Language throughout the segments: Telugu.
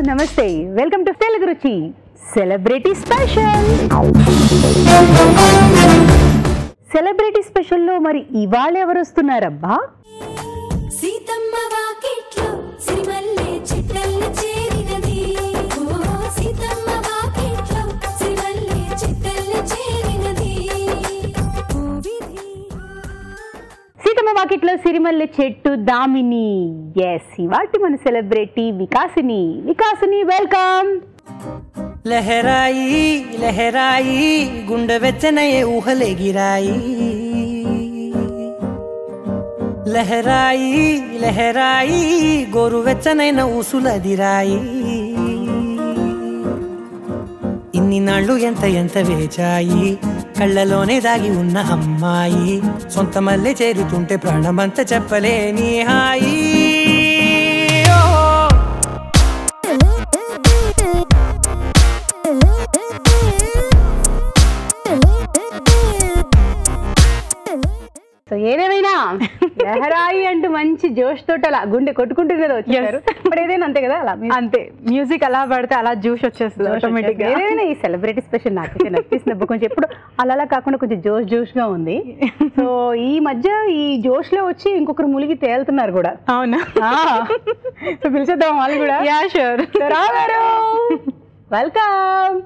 నమస్తే వెల్కమ్ టు తెలుగు రుచి సెలబ్రిటీ స్పెషల్ సెలబ్రిటీ స్పెషల్లో మరి ఇవాళ ఎవరు వస్తున్నారబ్బా సీతమ్మ వాకిట్లో సిరిమల్లె చిట్టల్లి చేరినది ఓ సీతమ్మ వాకిట్లో సిరిమల్లె చిట్టల్లి చేరినది ఓ విధి సీతమ్మ వాకిట్లో సిరిమల్లె చెట్టు దామిని ఎస్ ఇవాటి మన సెలబ్రిటీ వికాసిని వికాసిని వెల్కమ్ లహరాయి లహరాయి గుండె వెచ్చనయే ఊహలెగిరాయి లహరాయి లహరాయి గోరు వెచ్చనైన ఊసులదిరాయి ఇన్ని నాళ్ళు ఎంత ఎంత వేచాయి కళ్ళలోనే దాగి ఉన్న అమ్మాయి సొంత మల్లె చేరుతుంటే ప్రాణమంత చెప్పలేని హాయి ఓ సో ఏదేమైనా లహరాయి అంటూ మంచి జోష్ తోటి అలా గుండె కొట్టుకుంటున్నదో వచ్చారు మరి ఏదైనా అంతే కదా అలా అంతే మ్యూజిక్ అలా పడితే అలా జ్యూస్ వచ్చేస్తుంది ఆటోమేటిక్ గా ఏదైనా ఈ సెలబ్రిటీ స్పెషల్ నాకు అయితే నచ్చేసింది అబ్బా. కొంచెం ఎప్పుడు అలా అలా కాకుండా కొంచెం జోష్ జోష్ గా ఉంది సో ఈ మధ్య ఈ జోష్ లో వచ్చి ఇంకొకరు ములిగి తేలుతున్నారు కూడా అవునా సో పిలిచేద్దాం వాళ్ళు కూడా యా షూర్ వెల్కమ్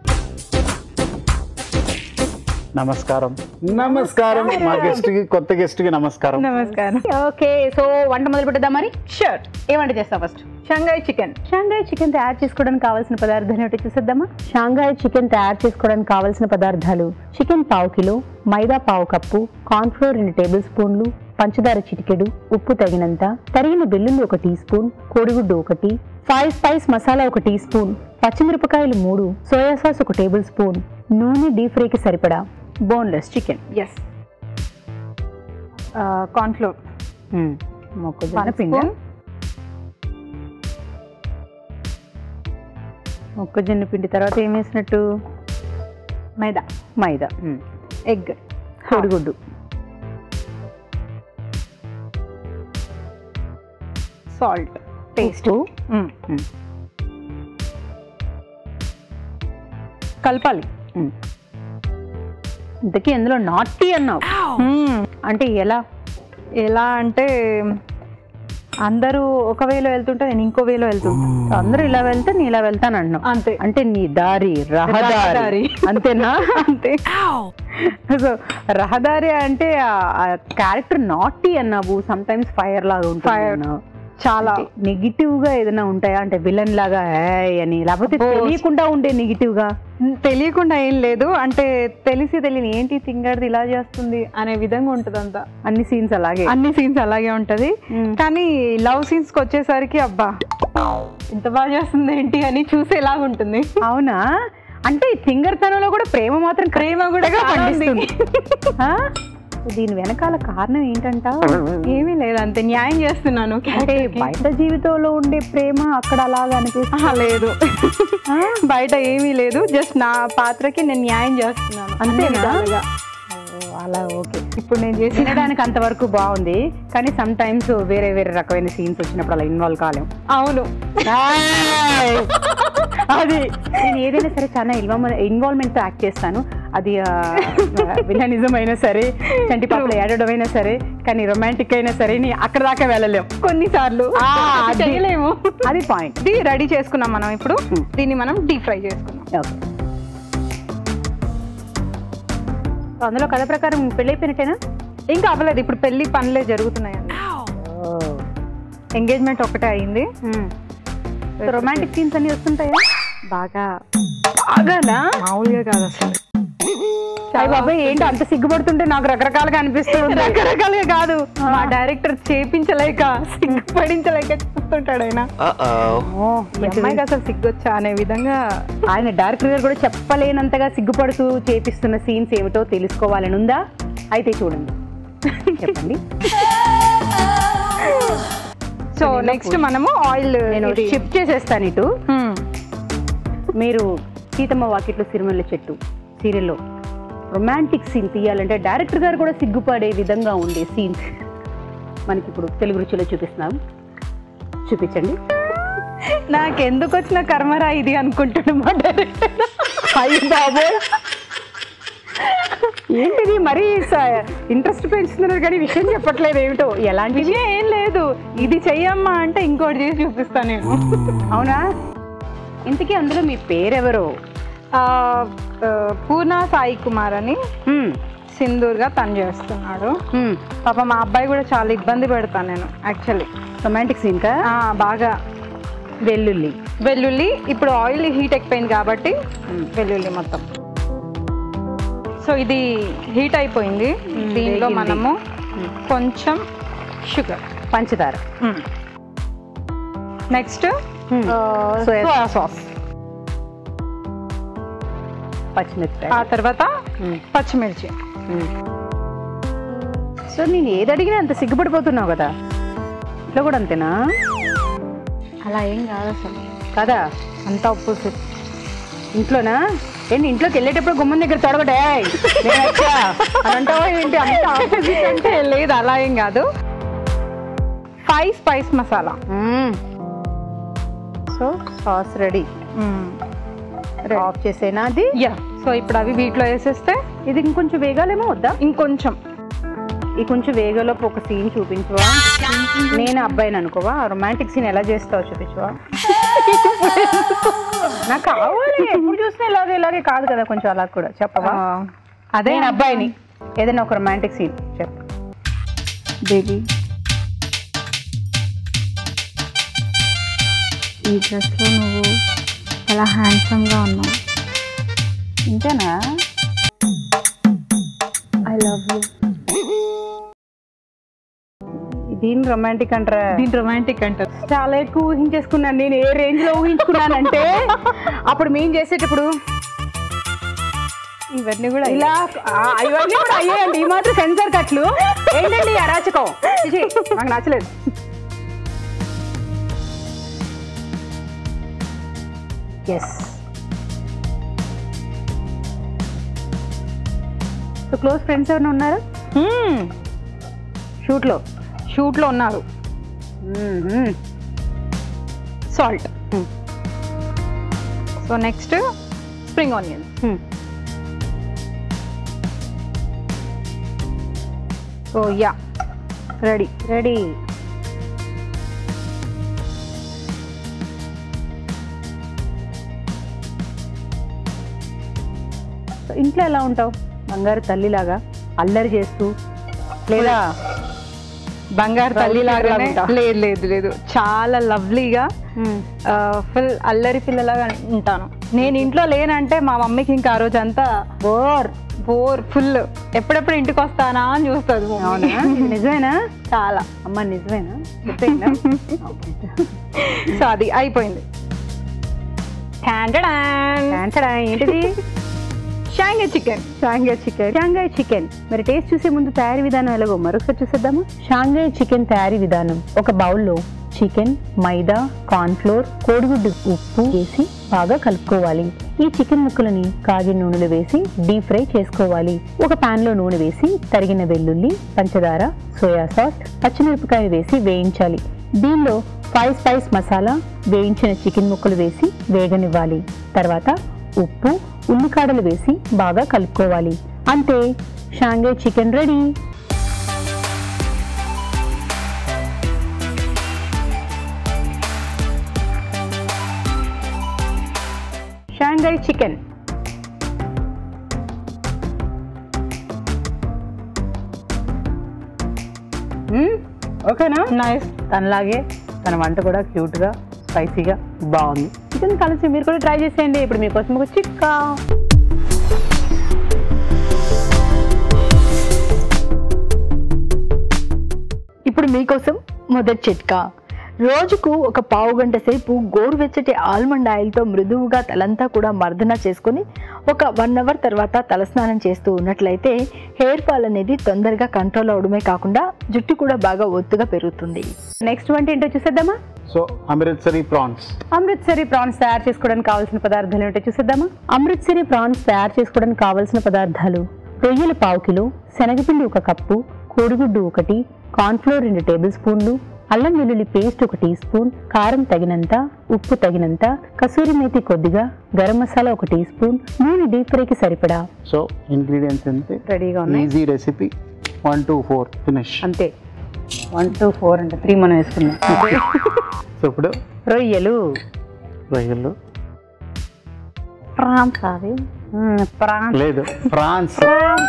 నమస్కారం నమస్కారం మా గెస్ట్ కి కొత్త గెస్ట్ కి నమస్కారం నమస్కారం ఓకే సో వంట మొదలు పెట్టేద్దాం మరి షూర్ ఏ వంట చేస్తాం first Shanghai chicken Shanghai chicken తయారు చేసుకోవడానికి కావాల్సిన పదార్థాలు ఏమిటో చూసేద్దామా షాంఘాయ్ చికెన్ తయారు చేసుకోవడానికి కావాల్సిన పదార్థాలు చికెన్ పావు కిలో మైదా పావు కప్పు కార్న్ఫ్లోర్ రెండు టేబుల్ స్పూన్లు పంచదార చిటికెడు ఉప్పు తగినంత తరిగిన వెల్లుల్లి ఒక టీ స్పూన్ కోడిగుడ్డు ఒకటి ఫైవ్ స్పైస్ మసాలా ఒక టీ స్పూన్ పచ్చిమిరపకాయలు మూడు సోయా సాస్ ఒక టేబుల్ స్పూన్ నూనె డీప్ ఫ్రైకి సరిపడా బోన్లెస్ చికెన్ ఎస్ కార్న్ఫ్లోర్ మొక్కజొన్న పిండి మొక్కజొన్న పిండి తర్వాత ఏం వేసినట్టు మైదా మైదా ఎగ్ కోడిగుడ్డు సాల్ట్ పేస్ట్ కలపాలి ఇంతకీ ఎందులో నాటీ అన్నావు అంటే ఎలా ఎలా అంటే అందరూ ఒక వేలో వెళ్తుంటే నేను ఇంకో వేలో వెళ్తుంటా అందరూ ఇలా వెళ్తే నేను ఇలా వెళ్తాను అంటున్నావు అంతే అంటే నీ దారి రహదారి రహదారి. అంతేనా అంతే సో రహదారి అంటే ఆ క్యారెక్టర్ నాటీ అన్నావు సమ్ టైమ్స్ ఫైర్ లాగా ఉంటుంది Fire. అన్నావు. చాలా నెగిటివ్ గా ఏదైనా ఉంటాయా అంటే విలన్ లాగా "ఏయ్" అని లేకపోతే Oh. తెలియకుండా ఉండే నెగిటివ్ గా తెలియకుండా ఏం లేదు అంటే తెలిసి తెలియని ఏంటి తింగడిది ఇలా చేస్తుంది అనే విధంగా ఉంటుంది అంతా అన్ని సీన్స్ అలాగే అన్ని సీన్స్ అలాగే ఉంటది మ్మ్. కానీ లవ్ సీన్స్ కి వచ్చేసరికి అబ్బా ఎంత బాగా చేస్తుంది ఏంటి అని చూసేలాగా ఉంటుంది అవునా అంటే తింగర్తనంలో కూడా ప్రేమ మాత్రం ప్రేమ కూడా కరెక్ట్గా చాలా ఉంది. పండిస్తుంది ఆ? దీని వెనకాల కారణం ఏంటంట ఏమీ లేదు అంతే న్యాయం చేస్తున్నాను అంటే character కి. బయట జీవితంలో ఉండే ప్రేమ అక్కడ అలాగా అనిపిస్తుంది ఆహా, లేదు బయట ఏమీ లేదు జస్ట్ నా పాత్రకి నేను న్యాయం చేస్తున్నాను అన్ని అంతేనా? విధాలుగా. ఓ, అలా ఓకే ఇప్పుడు నేను చేసిన తినడానికి అంతవరకు బాగుంది కానీ సమ్ టైమ్స్ వేరే వేరే రకమైన సీన్స్ వచ్చినప్పుడు అలా ఇన్వాల్వ్ కాలేం అవును అది నేను ఏదైనా సరే చాలా ఇన్వాల్వ్మెంట్ తో యాక్ట్ చేస్తాను అది విలనిజం అయినా సరే చంటి పాపలు ఏడవడం అయినా సరే కానీ రొమాంటిక్ అయినా సరే నీ అక్కడ దాకా వెళ్ళలేం కొన్నిసార్లు ఆ, అది- చేయలేము అది పాయింట్ ఇది రెడీ చేసుకున్నాం మనం ఇప్పుడు Hmm. దీన్ని మనం డీప్ ఫ్రై చేసుకున్నాం ఓకే అందులో కథ ప్రకారం పెళ్ళైపోయినట్టేనా ఇంకా అవ్వలేదు ఇప్పుడు పెళ్లి పనులే జరుగుతున్నాయండి ఎంగేజ్మెంట్ ఒకటే అయింది రొమాంటిక్ సీన్స్ అన్ని వస్తుంటాయా బాగా బాగానా మామూలుగా కాదు అసలు అయ్య బాబాయ్ ఏంటి అంత సిగ్గుపడుతుంటే నాకు రకరకాలుగా అనిపిస్తుంది రకరకాలుగా కాదు మా డైరెక్టర్ చేపించలేక సిగ్గుపడించలేక చూస్తుంటాడు ఆయన ఈ అమ్మాయికి అసలు సిగ్గొచ్చా అనే విధంగా ఆయన డైరెక్టర్ గారు కూడా చెప్పలేనంతగా సిగ్గుపడుతూ చేపిస్తున్న సీన్స్ ఏమిటో తెలుసుకోవాలని ఉందా అయితే చూడండి చెప్పండి సో నెక్స్ట్ మనము ఆయిల్ నేను షిఫ్ట్ చేసేస్తాను ఇటు మీరు సీతమ్మ వాకిట్లో సిరిమల్ల చెట్టు సీరియల్లో రొమాంటిక్ సీన్ తీయాలంటే డైరెక్టర్ గారు కూడా సిగ్గుపడే విధంగా ఉండే సీన్స్ మనకి ఇప్పుడు తెలుగు రుచిలో చూపిస్తున్నాం చూపించండి నాకు ఎందుకు వచ్చిన కర్మరా ఇది అనుకుంటున్నా డైరెక్టర్ అయ్యి బాబోయ్ ఏంటిది మరీ ఇంట్రెస్ట్ పెంచుతున్నారు కానీ విషయం చెప్పట్లేదు ఏమిటో ఎలాంటిది విషయం ఏం లేదు ఇది చెయ్యమ్మా అంటే ఇంకోటి చేసి చూపిస్తాను నేను అవునా ఇంతకీ అందులో మీ పేరెవరు ఆ, ఆ, పూర్ణ సాయి కుమార్ అని హ్మ్, సింధూర్గా తను చేస్తున్నాడు హ్మ్. పాప మా అబ్బాయి కూడా చాలా ఇబ్బంది పెడతాను నేను యాక్చువల్లీ రొమాంటిక్ సీన్ కా బాగా వెల్లుల్లి వెల్లుల్లి ఇప్పుడు ఆయిల్ హీట్ ఎక్కిపోయింది కాబట్టి వెల్లుల్లి మొత్తం సో ఇది హీట్ అయిపోయింది దీనిలో వేగింది. మనము కొంచెం షుగర్ పంచదార next Hmm. Soya soya sauce పచ్చిమిరపకాయ ఆ తర్వాత Hmm. పచ్చిమిర్చి సో నేను ఏది అడిగినా అంత సిగ్గుపడిపోతున్నావు కదా ఇట్లా కూడా అంతేనా అలా ఏం కాదు అసలు కదా అంత ఆపోజిట్ ఇంట్లోనా ఏంటి ఇంట్లోకి వెళ్ళేటప్పుడు గుమ్మం దగ్గర తొడగటే నేను వచ్చా అని అంటావా ఏంటి అంత ఆపోజిట్ అంటే లేదు అలా ఏం కాదు five spice masala so sauce ready off చేసేనా అది యా సో ఇప్పుడు అవి వీటిలో వేసేస్తే ఇది ఇంకొంచెం వేగాలేమో వద్దా ఇంకొంచెం ఈ కొంచెం వేగలోపు ఒక సీన్ చూపించవా నేను అబ్బాయిని అనుకోవా రొమాంటిక్ సీన్ ఎలా చేస్తావు చూపించవా నాకు కావాలి ఎప్పుడు చూసినా ఇలాగే ఇలాగే కాదు కదా కొంచెం అలా కూడా చెప్పవా అదే నేను అబ్బాయిని ఏదైనా ఒక రొమాంటిక్ సీన్ చెప్పు బేబీ ఈ డ్రెస్లో నువ్వు చాలా హ్యాండ్సమ్గా ఉన్నావు ఇంతేనా ఐ లవ్ యూ దీని రొమాంటిక్ అంటారా దీని రొమాంటిక్ అంటారు చాలా ఎక్కువ ఊహించేసుకున్నాను నేను ఏ రేంజ్ లో ఊహించుకున్నానంటే అప్పుడు మేము చేసేటప్పుడు ఇవన్నీ కూడా ఇలా ఆ, ఇవన్నీ కూడా అయ్యాయండి ఈ మాత్రం సెన్సర్ కట్లు ఏంటండి ఈ అరాచకం చిచి, నాకు నచ్చలేదు ఎస్ సో క్లోజ్ ఫ్రెండ్స్ ఎవరైనా ఉన్నారా షూట్లో షూట్లో ఉన్నారు salt so next spring onions so yeah ready ready ఇంట్లో ఎలా ఉంటావు బంగారు తల్లిలాగా అల్లరి చేస్తూ లేదా బంగారు Rowdy తల్లి లాగానే ఉంటా. లేదు లేదు లేదు చాలా లవ్లీగా ఫుల్ అల్లరి పిల్లలాగా ఉంటాను నేను ఇంట్లో లేనంటే మా మమ్మీకి ఇంకా ఆ రోజు అంతా బోర్ బోర్ ఫుల్ ఎప్పుడెప్పుడు ఇంటికి వస్తానా అని చూస్తుంది అవునా ఇది నిజమేనా చాలా అమ్మ నిజమేనా చెప్పేనా సో అది అయిపోయింది ఏంటడా ఏంటిది Shanghai chicken Shanghai chicken Shanghai chicken మరి టేస్ట్ చూసే ముందు తయారీ విధానం ఎలాగో మరొకసారి చూసేద్దామా షాంఘై చికెన్ తయారీ విధానం ఒక బౌల్లో చికెన్ మైదా కార్న్ ఫ్లోర్ కోడిగుడ్డు ఉప్పు వేసి బాగా కలుపుకోవాలి ఈ చికెన్ ముక్కలని కాగిన నూనెలో వేసి డీప్ ఫ్రై చేసుకోవాలి ఒక పాన్ లో నూనె వేసి తరిగిన వెల్లుల్లి పంచదార సోయా సాస్ పచ్చిమిరపకాయలు వేసి వేయించాలి దీనిలో ఫైవ్ స్పైస్ మసాలా వేయించిన చికెన్ ముక్కలు వేసి వేగనివ్వాలి తర్వాత ఉప్పు ఉల్లికాడలు వేసి బాగా కలుపుకోవాలి అంతే Shanghai chicken ready Shanghai chicken ఓకేనా నైస్ తనలాగే తన వంట కూడా క్యూట్గా స్పైసీగా బాగుంది చికెన్ కలిసి మీరు కూడా ట్రై చేసేయండి ఇప్పుడు మీకోసం ఒక చిక్కా ఇప్పుడు మీకోసం మొదటి చిట్కా రోజుకు ఒక పావు గంట సేపు గోరువెచ్చటి ఆల్మండ్ ఆయిల్తో మృదువుగా తలంతా కూడా మర్దన చేసుకొని ఒక వన్ అవర్ తర్వాత తలస్నానం చేస్తూ ఉన్నట్లయితే హెయిర్ ఫాల్ అనేది తొందరగా కంట్రోల్ అవడమే కాకుండా జుట్టు కూడా బాగా ఒత్తుగా పెరుగుతుంది నెక్స్ట్ వంట ఏంటో చూసేద్దామా so Amritsari prawns Amritsari prawns తయారు చేసుకోవడానికి కావాల్సిన పదార్థాలు ఏంటో చూసేద్దామా అమృత్సరి ప్రాన్స్ తయారు చేసుకోవడానికి కావాల్సిన పదార్థాలు రొయ్యలు పావు కిలో శనగపిండి ఒక కప్పు కోడిగుడ్డు ఒకటి కార్న్ఫ్లోర్ రెండు టేబుల్ స్పూన్లు అల్లం వెల్లుల్లి పేస్ట్ ఒక టీ స్పూన్ కారం తగినంత ఉప్పు తగినంత కసూరి మేతి కొద్దిగా గరం మసాలా ఒక టీ స్పూన్ నూనె డీప్ ఫ్రైకి సరిపడా సో ఇంగ్రీడియంట్స్ అంతే రెడీగా ఉన్నాయి easy recipe one two four finish అంతే వన్ టూ ఫోర్ అంటే త్రీ మనం వేసుకున్నాం సో ఇప్పుడు రొయ్యలు రొయ్యలు ప్రాన్స్ అవి ప్రాన్స్ లేదు ఫ్రాన్స్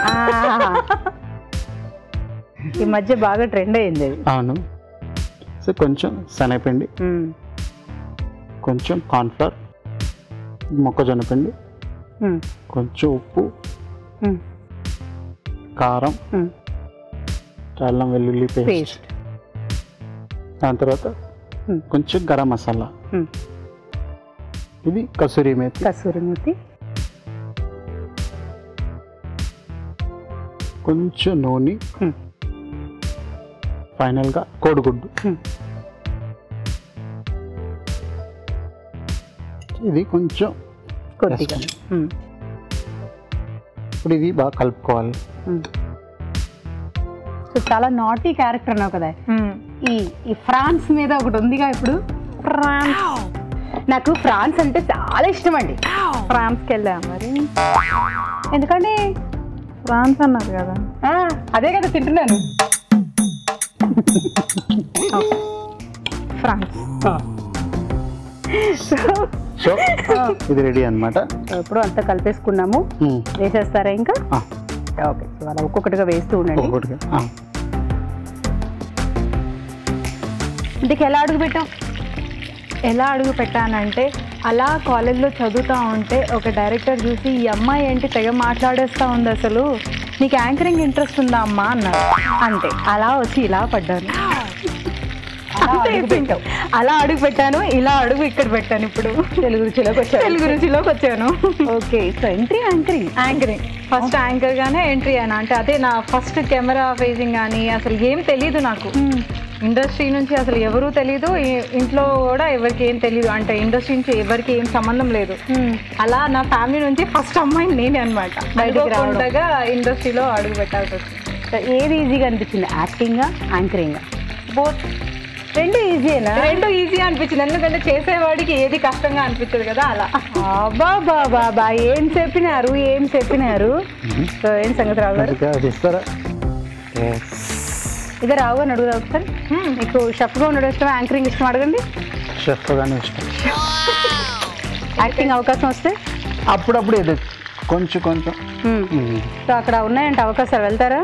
ఈ మధ్య బాగా ట్రెండ్ అయింది అది అవును సో కొంచెం శనగపిండి మ్మ్. కొంచెం కార్న్ఫ్లవర్ మొక్కజొన్న పిండి మ్మ్. కొంచెం ఉప్పు మ్మ్. కారం మ్మ్. అల్లం వెల్లుల్లి పేస్ట్ పేస్ట్ దాని తర్వాత మ్మ్. కొంచెం గరం మసాలా మ్మ్. ఇది కసూరి మేతి కసూరి మూతి కొంచెం నూనె మ్మ్. ఫైనల్గా కోడిగుడ్డు మ్మ్. ఇది కొంచెం కొద్దిగా Yes. మ్మ్. ఇప్పుడు ఇది బాగా కలుపుకోవాలి మ్మ్. సో చాలా నాటీ క్యారెక్టర్ అన్నావు కదా ఈ ఈ ఫ్రాన్స్ మీద ఒకటి ఉందిగా ఇప్పుడు ఫ్రాన్స్ నాకు ఫ్రాన్స్ అంటే చాలా ఇష్టం అండి ఫ్రాన్స్కి వెళ్ళా మరి ఎందుకంటే ఫ్రాన్స్ అన్నారు కదా ఆ, అదే కదా తింటున్నాను ఫ్రాన్స్ సో ఇది రెడీ అనమాట ఇప్పుడు అంతా కలిపేసుకున్నాము వేసేస్తారా ఇంకా ఓకే సో అలా ఒక్కొక్కటిగా వేస్తూ ఉండండి ఒక్కొక్కటిగా ఆ. ఇంటికి ఎలా అడుగు పెట్టాం ఎలా అడుగు పెట్టానంటే అలా కాలేజ్లో చదువుతూ ఉంటే ఒక డైరెక్టర్ చూసి ఈ అమ్మాయి ఏంటి తెగ మాట్లాడేస్తూ ఉంది అసలు నీకు యాంకరింగ్ ఇంట్రెస్ట్ ఉందా అమ్మా అన్నారు అంతే అలా వచ్చి ఇలా పడ్డాను అంతే simple. అలా అడుగు పెట్టాను ఇలా అడుగు ఇక్కడ పెట్టాను ఇప్పుడు తెలుగు రుచిలోకి వచ్చారు తెలుగు రుచిలోకి వచ్చాను okay so entry anchoring anchoring first anchor గానే ఎంట్రీ అయినా అంటే అదే నా ఫస్ట్ కెమెరా ఫేసింగ్ కానీ అసలు ఏం తెలియదు నాకు ఇండస్ట్రీ నుంచి అసలు ఎవరూ తెలియదు ఈ- ఇంట్లో కూడా ఎవరికి ఏం తెలియదు అంటే ఇండస్ట్రీ నుంచి ఎవరికి ఏం సంబంధం లేదు అలా నా ఫ్యామిలీ నుంచి ఫస్ట్ అమ్మాయి నేనే అనమాట బయటికి రావడం. ఉండగా ఇండస్ట్రీలో అడుగు పెట్టాల్సి వచ్చింది ఏది ఈజీగా అనిపించింది యాక్టింగ్ యాంకరింగ్ బోత్ రెండు ఈజీనా రెండు ఈజీ అనిపించింది ఎందుకంటే చేసేవాడికి ఏది కష్టంగా అనిపించదు కదా అలా బాబా బాబా ఏం చెప్పినారు ఏం చెప్పినారు సో ఏం సంగతి రావు గారు అది అది ఇస్తారా Yes. ఇదే రావు అని అడుగుదా ఒకసారి మీకు షెఫ్గా ఉండడం ఇష్టం యాంకరింగ్ ఇష్టం అడగండి షెఫ్ గానే ఇష్టం యాక్టింగ్ అవకాశం వస్తే అప్పుడప్పుడు ఏదో కొంచెం కొంచెం మ్మ్. సో అక్కడ ఉన్నాయంటే అవకాశాలు వెళ్తారా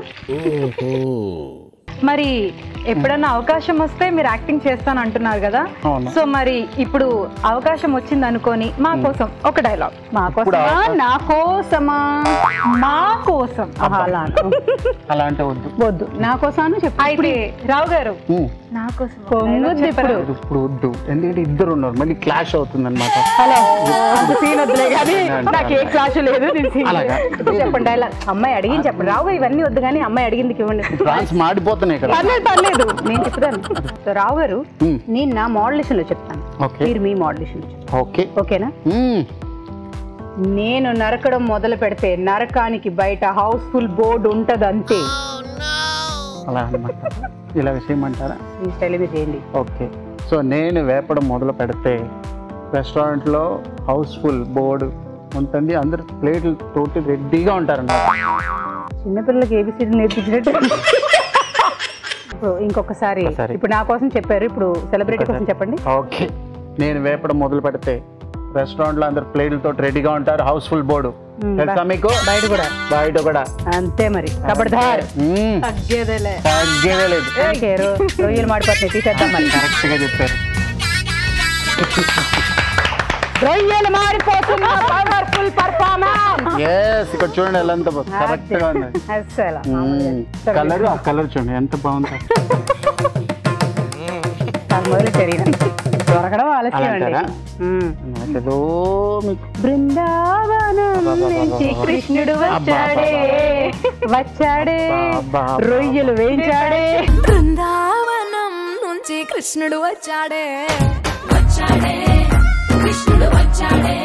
మరి ఎప్పుడన్నా అవకాశం వస్తే మీరు యాక్టింగ్ చేస్తాను అంటున్నారు కదా అవును. సో మరి ఇప్పుడు అవకాశం వచ్చింది అనుకోని మా కోసం ఒక డైలాగ్ మా ఇప్పుడు కోసమా అవకాశం- నా కోసమా మా కోసం ఆహా, అలా అను. అలా అంటే వద్దు వద్దు నా కోసమని చెప్పు అయితే రావు గారు మ్మ్. నా కోసం పొంగొద్దు ఇప్పుడు ఇది ఇప్పుడు వద్దు ఎందుకంటే ఇద్దరు ఉన్నారు మళ్ళీ క్లాష్ అవుతుంది అనమాట హలో అంత సీన్ వద్దులే కానీ నాకు ఏ క్లాస్ లేదు నేను scene అలాగా? లేదు. చెప్పండి డైలాగ్ అమ్మాయి అడిగింది చెప్పండి రావు ఇవన్నీ వద్దు కానీ అమ్మాయి అడిగింది ఇవ్వండి ఫ్రాన్స్ మాడిపోతున్నాయి ఇక్కడ పర్లేదు పర్లేదు నేను చెప్తాను సో రావు గారు మ్మ్. నేను నా మోడలేషన్ లో చెప్తాను ఓకే మీరు మీ మోడలేషన్ లో చెప్తాను ఓకే ఓకేనా మ్మ్. నేను నరకడం మొదలు పెడితే నరకానికి బయట హౌస్ఫుల్ బోర్డు ఉంటది అంతే అలా అనమాట ఇలా చేయమంటారా మీ స్టైల్ మీద చేయండి ఓకే సో నేను వేపడం మొదలు పెడితే రెస్టారెంట్లో హౌస్ఫుల్ బోర్డు ఉంటుంది అందరు ప్లేట్లు తోటి రెడీగా ఉంటారన్నమాట చిన్నపిల్లలకి ఏబిసిడి నేర్పించినట్టు ఇప్పుడు ఇంకొకసారి ఒకసారి. ఇప్పుడు నా కోసం చెప్పారు ఇప్పుడు సెలబ్రిటీ కోసం చెప్పండి ఓకే నేను వేపడం మొదలు పెడితే రెస్టారెంట్లో అందరు ప్లేట్లతో రెడీగా ఉంటారు హౌస్ఫుల్ బోర్డు మ్మ్. తెలుసా మీకు బయట కూడా బయట కూడా అంతే మరి కబడ్దార్ మ్మ్. తగ్గేదేలే తగ్గేదే లేదు ఓకే రో- రొయ్యలు మాడిపోతున్నాయి తీసేద్దాం మరి కరెక్ట్ గా చెప్పారు రొయ్యలు మాడిపోతున్నా పవర్ఫుల్ పర్ఫార్మెన్స్ ఎస్ ఇక్కడ చూడండి ఎలా ఎంత కరెక్ట్ గా ఉంది అసలు కలర్ ఆ కలర్ చూడండి ఎంత బాగుంది చాలా మొదలు తెలియదు దొరకడం ఆలస్యం అండి అలాంటారా? మ్మ్. నాకేదో మీకు బృందావనం నుంచి కృష్ణుడు వచ్చాడే వచ్చాడే అబ్బా, అబ్బా. రొయ్యలు వేయించాడే బృందావనం నుంచి కృష్ణుడు వచ్చాడే వచ్చాడే కృష్ణుడు వచ్చాడే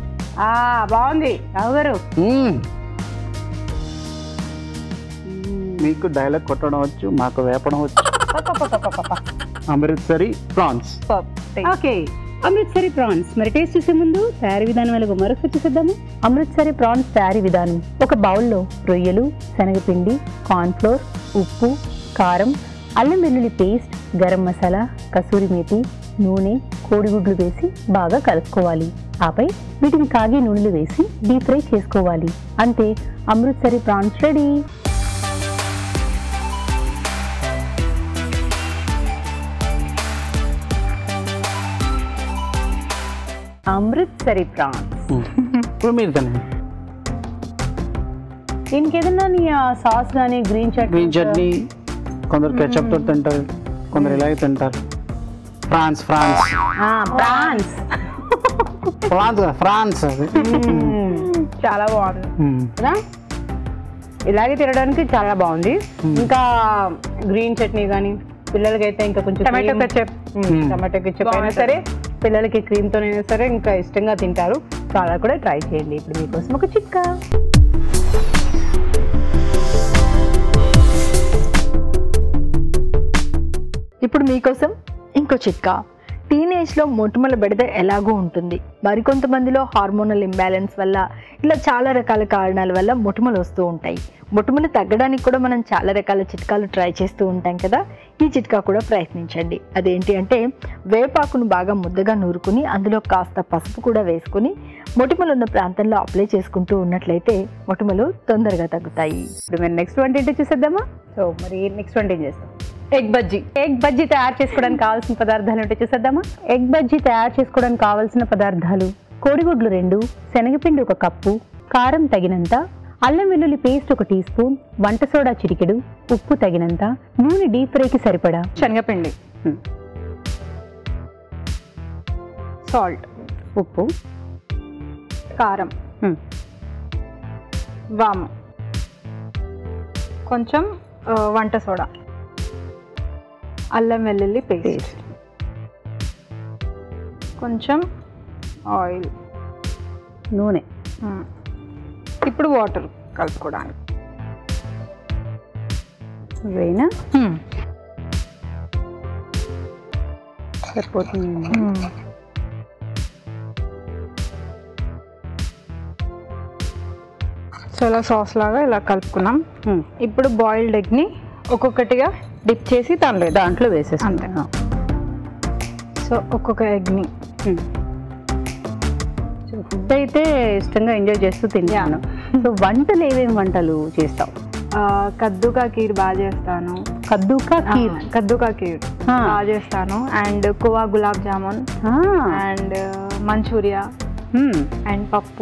ఆ బాగుంది రావు గారు మ్మ్. మ్మ్. మీకు డైలాగ్ కొట్టడం వచ్చు మాకు వేపడం వచ్చు Amritsari prawns okay Amritsari prawns మరి టేస్ట్ చేసే ముందు తయారీ విధానం ఎలాగో మరొకటి చూసేద్దాము అమృత్సరి ప్రాన్స్ తయారీ విధానం ఒక బౌల్లో రొయ్యలు శనగపిండి కార్న్ఫ్లోర్ ఉప్పు కారం అల్లం వెల్లుల్లి పేస్ట్ గరం మసాలా కసూరి మేతి నూనె కోడిగుడ్లు వేసి బాగా కలుపుకోవాలి ఆపై వీటిని కాగే నూనెలు వేసి డీప్ ఫ్రై చేసుకోవాలి అంతే Amritsari prawns ready Amritsari prawns ఇప్పుడు మీరు తినండి దీనికి ఏదన్నా నీ సాస్ కానీ గ్రీన్ చట్నీ గ్రీన్ చట్నీ కొందరు ketchup తో తింటారు కొందరు ఇలాగే తింటారు ఫ్రాన్స్ ఫ్రాన్స్ ప్రాన్స్ ఫ్రాన్స్ కాదు, ఫ్రాన్స్ అది చాలా బాగుంది మ్మ్. కదా ఇలాగే తినడానికి చాలా బాగుంది ఇంకా గ్రీన్ చట్నీ కానీ పిల్లలకైతే ఇంకా కొంచెం టమాటో cream- ketchup. మ్మ్, టమాటో కెచప్ అయినా సరే పిల్లలకి క్రీమ్ తోనైనా సరే ఇంకా ఇష్టంగా తింటారు సో అలా కూడా ట్రై చేయండి ఇప్పుడు మీకోసం ఒక చిట్కా ఇప్పుడు మీకోసం ఇంకో చిట్కా టీనేజ్లో మొటిమల బెడద ఎలాగో ఉంటుంది మరికొంతమందిలో హార్మోనల్ ఇంబ్యాలెన్స్ వల్ల ఇలా చాలా రకాల కారణాల వల్ల మొటిమలు వస్తూ ఉంటాయి మొటిమలు తగ్గడానికి కూడా మనం చాలా రకాల చిట్కాలు ట్రై చేస్తూ ఉంటాం కదా ఈ చిట్కా కూడా ప్రయత్నించండి అదేంటి అంటే వేపాకును బాగా ముద్దగా నూరుకుని అందులో కాస్త పసుపు కూడా వేసుకుని మొటిమలు ఉన్న ప్రాంతంలో అప్లై చేసుకుంటూ ఉన్నట్లయితే మొటిమలు తొందరగా తగ్గుతాయి ఇప్పుడు మేము నెక్స్ట్ వంట ఏంటో చూసేద్దామా సో మరి నెక్స్ట్ వంట ఏం చేస్తాం ఎగ్ బజ్జీ ఎగ్ బజ్జీ తయారు చేసుకోవడానికి కావాల్సిన పదార్థాలు ఏంటో చూసేద్దామా ఎగ్ బజ్జీ తయారు చేసుకోవడానికి కావాల్సిన పదార్థాలు కోడిగుడ్లు రెండు శనగపిండి ఒక కప్పు కారం తగినంత అల్లం వెల్లుల్లి పేస్ట్ ఒక టీ స్పూన్ వంట సోడా చిటికెడు ఉప్పు తగినంత నూనె డీప్ ఫ్రైకి సరిపడా శనగపిండి Hmm. సాల్ట్ ఉప్పు కారం Hmm. వాము కొంచెం ఆ, వంట సోడా అల్లం వెల్లుల్లి పేస్ట్ కొంచెం ఆయిల్ నూనె మ్మ్. ఇప్పుడు వాటర్ కలుపుకోవడానికి వేనా సరిపోతుంది సో ఇలా సాస్ లాగా ఇలా కలుపుకున్నాం Hmm. ఇప్పుడు బాయిల్డ్ ఎగ్ని ఒక్కొక్కటిగా డిప్ చేసి దానిలో వేద్దాం. దాంట్లో వేసేస్తాం అంతే. సో ఒక్కొక్క ఎగ్ని ఫుడ్ అయితే ఇష్టంగా ఎంజాయ్ చేస్తూ తింటాను సో వంటలు ఏమేమి వంటలు చేస్తావు ఆ, కద్దుకా కీర్ బాగా చేస్తాను కద్దుకా కీర్ ఆ, కద్దుకా కీర్ ఆ. బాగా చేస్తాను అండ్ కోవా గులాబ్ జామున్ ఆ, అండ్ మంచూరియా హ్మ్. అండ్ పప్పు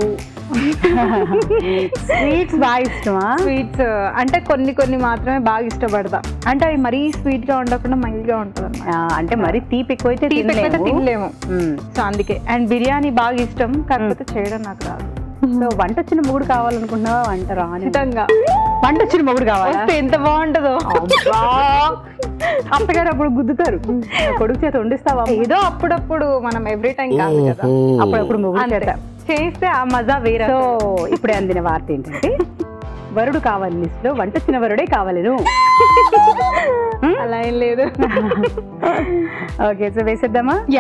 స్వీట్స్ బాగా ఇష్టమా స్వీట్స్ అంటే కొన్ని కొన్ని మాత్రమే బాగా ఇష్టపడతా అంటే అవి మరీ స్వీట్ గా ఉండకుండా మైల్డ్గా ఉంటుంది అన్నమాట ఆ, అంటే మరి తీపి ఎక్కువైతే తీపి ఎక్కువైతే తినలేము. తినలేము హ్మ్. సో అందుకే అండ్ బిర్యానీ బాగా ఇష్టం కాకపోతే చేయడం నాకు రాదు సో వంట వచ్చిన మొగుడు కావాలనుకుంటున్నావా వంట రాని ఖచ్చితంగా వంట వచ్చిన మొగుడు కావాలా వస్తే ఎంత బాగుంటుందో అబ్బా. అత్తగారు అప్పుడు గుద్దుతారు కొడుకు చేత వండిస్తావా ఏదో అప్పుడప్పుడు మనం ఎవ్రీ టైం కాదు కదా అప్పుడప్పుడు మొగుడు అంతే. చేత చేస్తే ఆ మజా వేరే సో ఇప్పుడే అందిన వార్త ఏంటంటే వరుడు కావాలి లిస్ట్ లో వంట వచ్చిన వరుడే కావాలను అలా ఏం లేదు ఓకే సో వేసేద్దామా యా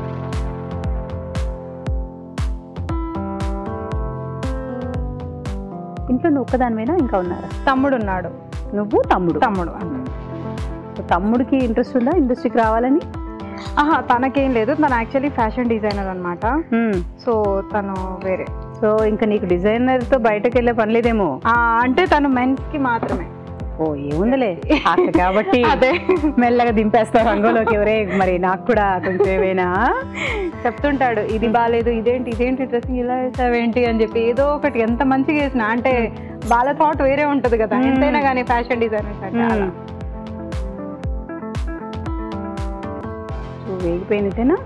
ఇంట్లో నువ్వు ఒక్కదానివైనా ఇంకా ఉన్నారా తమ్ముడు ఉన్నాడు నువ్వు తమ్ముడు తమ్ముడు సో తమ్ముడికి ఇంట్రెస్ట్ ఉందా ఇండస్ట్రీకి రావాలని ఆహా తనకేం లేదు తను యాక్చువల్లీ ఫ్యాషన్ డిజైనర్ అన్నమాట సో తను వేరే సో ఇంకా నీకు డిజైనర్ తో బయటకు వెళ్ళే పని లేదేమో ఆ, అంటే తను మెన్స్ కి మాత్రమే ఓ ఏముందిలే ఆశ కాబట్టి అదే. మెల్లగా దింపేస్తారు రంగంలోకి ఎవరే మరి నాకు కూడా కొంచెం ఏమైనా చెప్తుంటాడు ఇది బాగాలేదు ఇదేంటి ఇదేంటి డ్రెస్సింగ్ ఇలా వేసావేంటి అని చెప్పి ఏదో ఒకటి ఎంత మంచిగా వేసినా అంటే వాళ్ళ థాట్ వేరే ఉంటది కదా మ్మ్. ఎంతైనా కానీ ఫ్యాషన్ డిజైనర్స్ అంటే అలా సో వేగిపోయినట్టేనా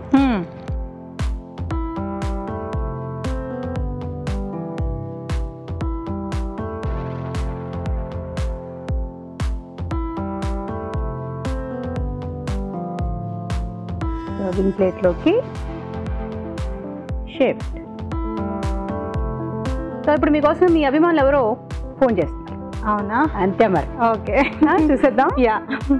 సర్వింగ్ ప్లేట్లోకి షిఫ్ట్ సో ఇప్పుడు మీకోసం మీ అభిమానులు ఎవరో ఫోన్ చేస్తున్నారు అవునా అంతే మరి ఓకే ఆ, చూసేద్దాం యా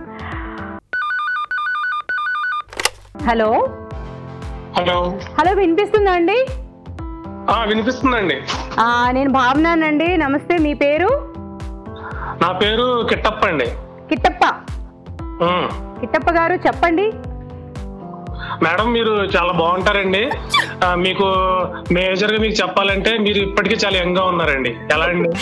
హలో హలో హలో వినిపిస్తుందా అండి ఆ, వినిపిస్తుందండి ఆ, నేను భావనానండి నమస్తే మీ పేరు నా పేరు కిట్టప్ప అండి కిట్టప్ప ఉమ్. కిట్టప్ప గారు చెప్పండి మేడం మీరు చాలా బాగుంటారండి ఆ, మీకు మేజర్ గా మీకు చెప్పాలంటే మీరు ఇప్పటికీ చాలా యంగ్ గా ఉన్నారండి ఎలా అండి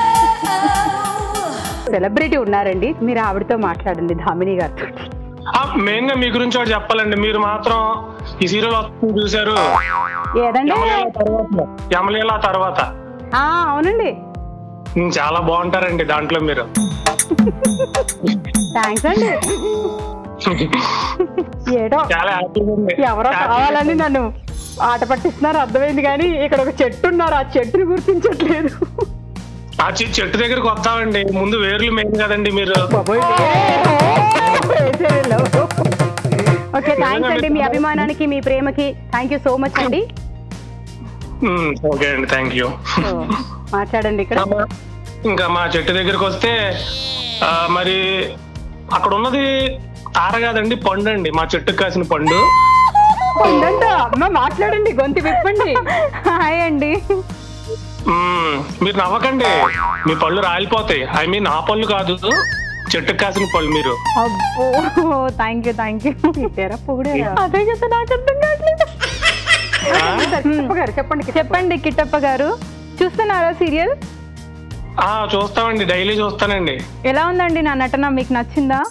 సెలబ్రిటీ ఉన్నారండి మీరు ఆవిడతో మాట్లాడండి ధామిని గారితో మెయిన్ గా మీ గురించి ఒకటి చెప్పాలండి మీరు మాత్రం ఈ సీరియల్ వస్తుంది చూసారు ఏదండి యమలీల తర్వాత యమలీల తర్వాత ఆ, అవునండి ఉమ్, చాలా బాగుంటారండి దాంట్లో మీరు థ్యాంక్స్ అండి ఏడో చాలా హ్యాపీగా ఉంది ఎవరో కావాలని నన్ను ఆట పట్టిస్తున్నారు అర్థమైంది కానీ ఇక్కడ ఒక చెట్టు ఉన్నారు ఆ చెట్టుని గుర్తించట్లేదు ఆ చె- చెట్టు దగ్గరికి వస్తామండి ముందు వేర్లు మెయిన్ కదండి మీరు ఓకే థ్యాంక్స్ అండి మీ అభిమానానికి మీ ప్రేమకి థ్యాంక్ యూ సో మచ్ అండి ఉమ్, ఓకే అండి థ్యాంక్ యూ సో, మాట్లాడండి ఇక్కడ ఇంకా మా చెట్టు దగ్గరికి వస్తే ఆ, మరి అక్కడ ఉన్నది తార కాదండి పండు అండి మా చెట్టుకు కాసిన పండు ఉందంట అమ్మ మాట్లాడండి గొంతు విప్పండి హాయ్ అండి మ్మ్, మీరు నవ్వకండి మీ పళ్ళు రాలిపోతాయి ఐ మీన్ ఆ పళ్ళు కాదు చెట్టుకు కాసిన పళ్ళు మీరు అబ్బో థ్యాంక్ యూ థ్యాంక్ యూ తిట్టారా పొగిడారా అదే కదా నాకు అర్థం కావట్లేదు కిట్టప్ప గారు చెప్పండి కిట్టప్ప. చెప్పండి కిట్టప్ప గారు చూస్తున్నారా సీరియల్ ఆ చూస్తామండి డైలీ చూస్తానండి ఎలా ఉందండి నా నటన మీకు నచ్చిందా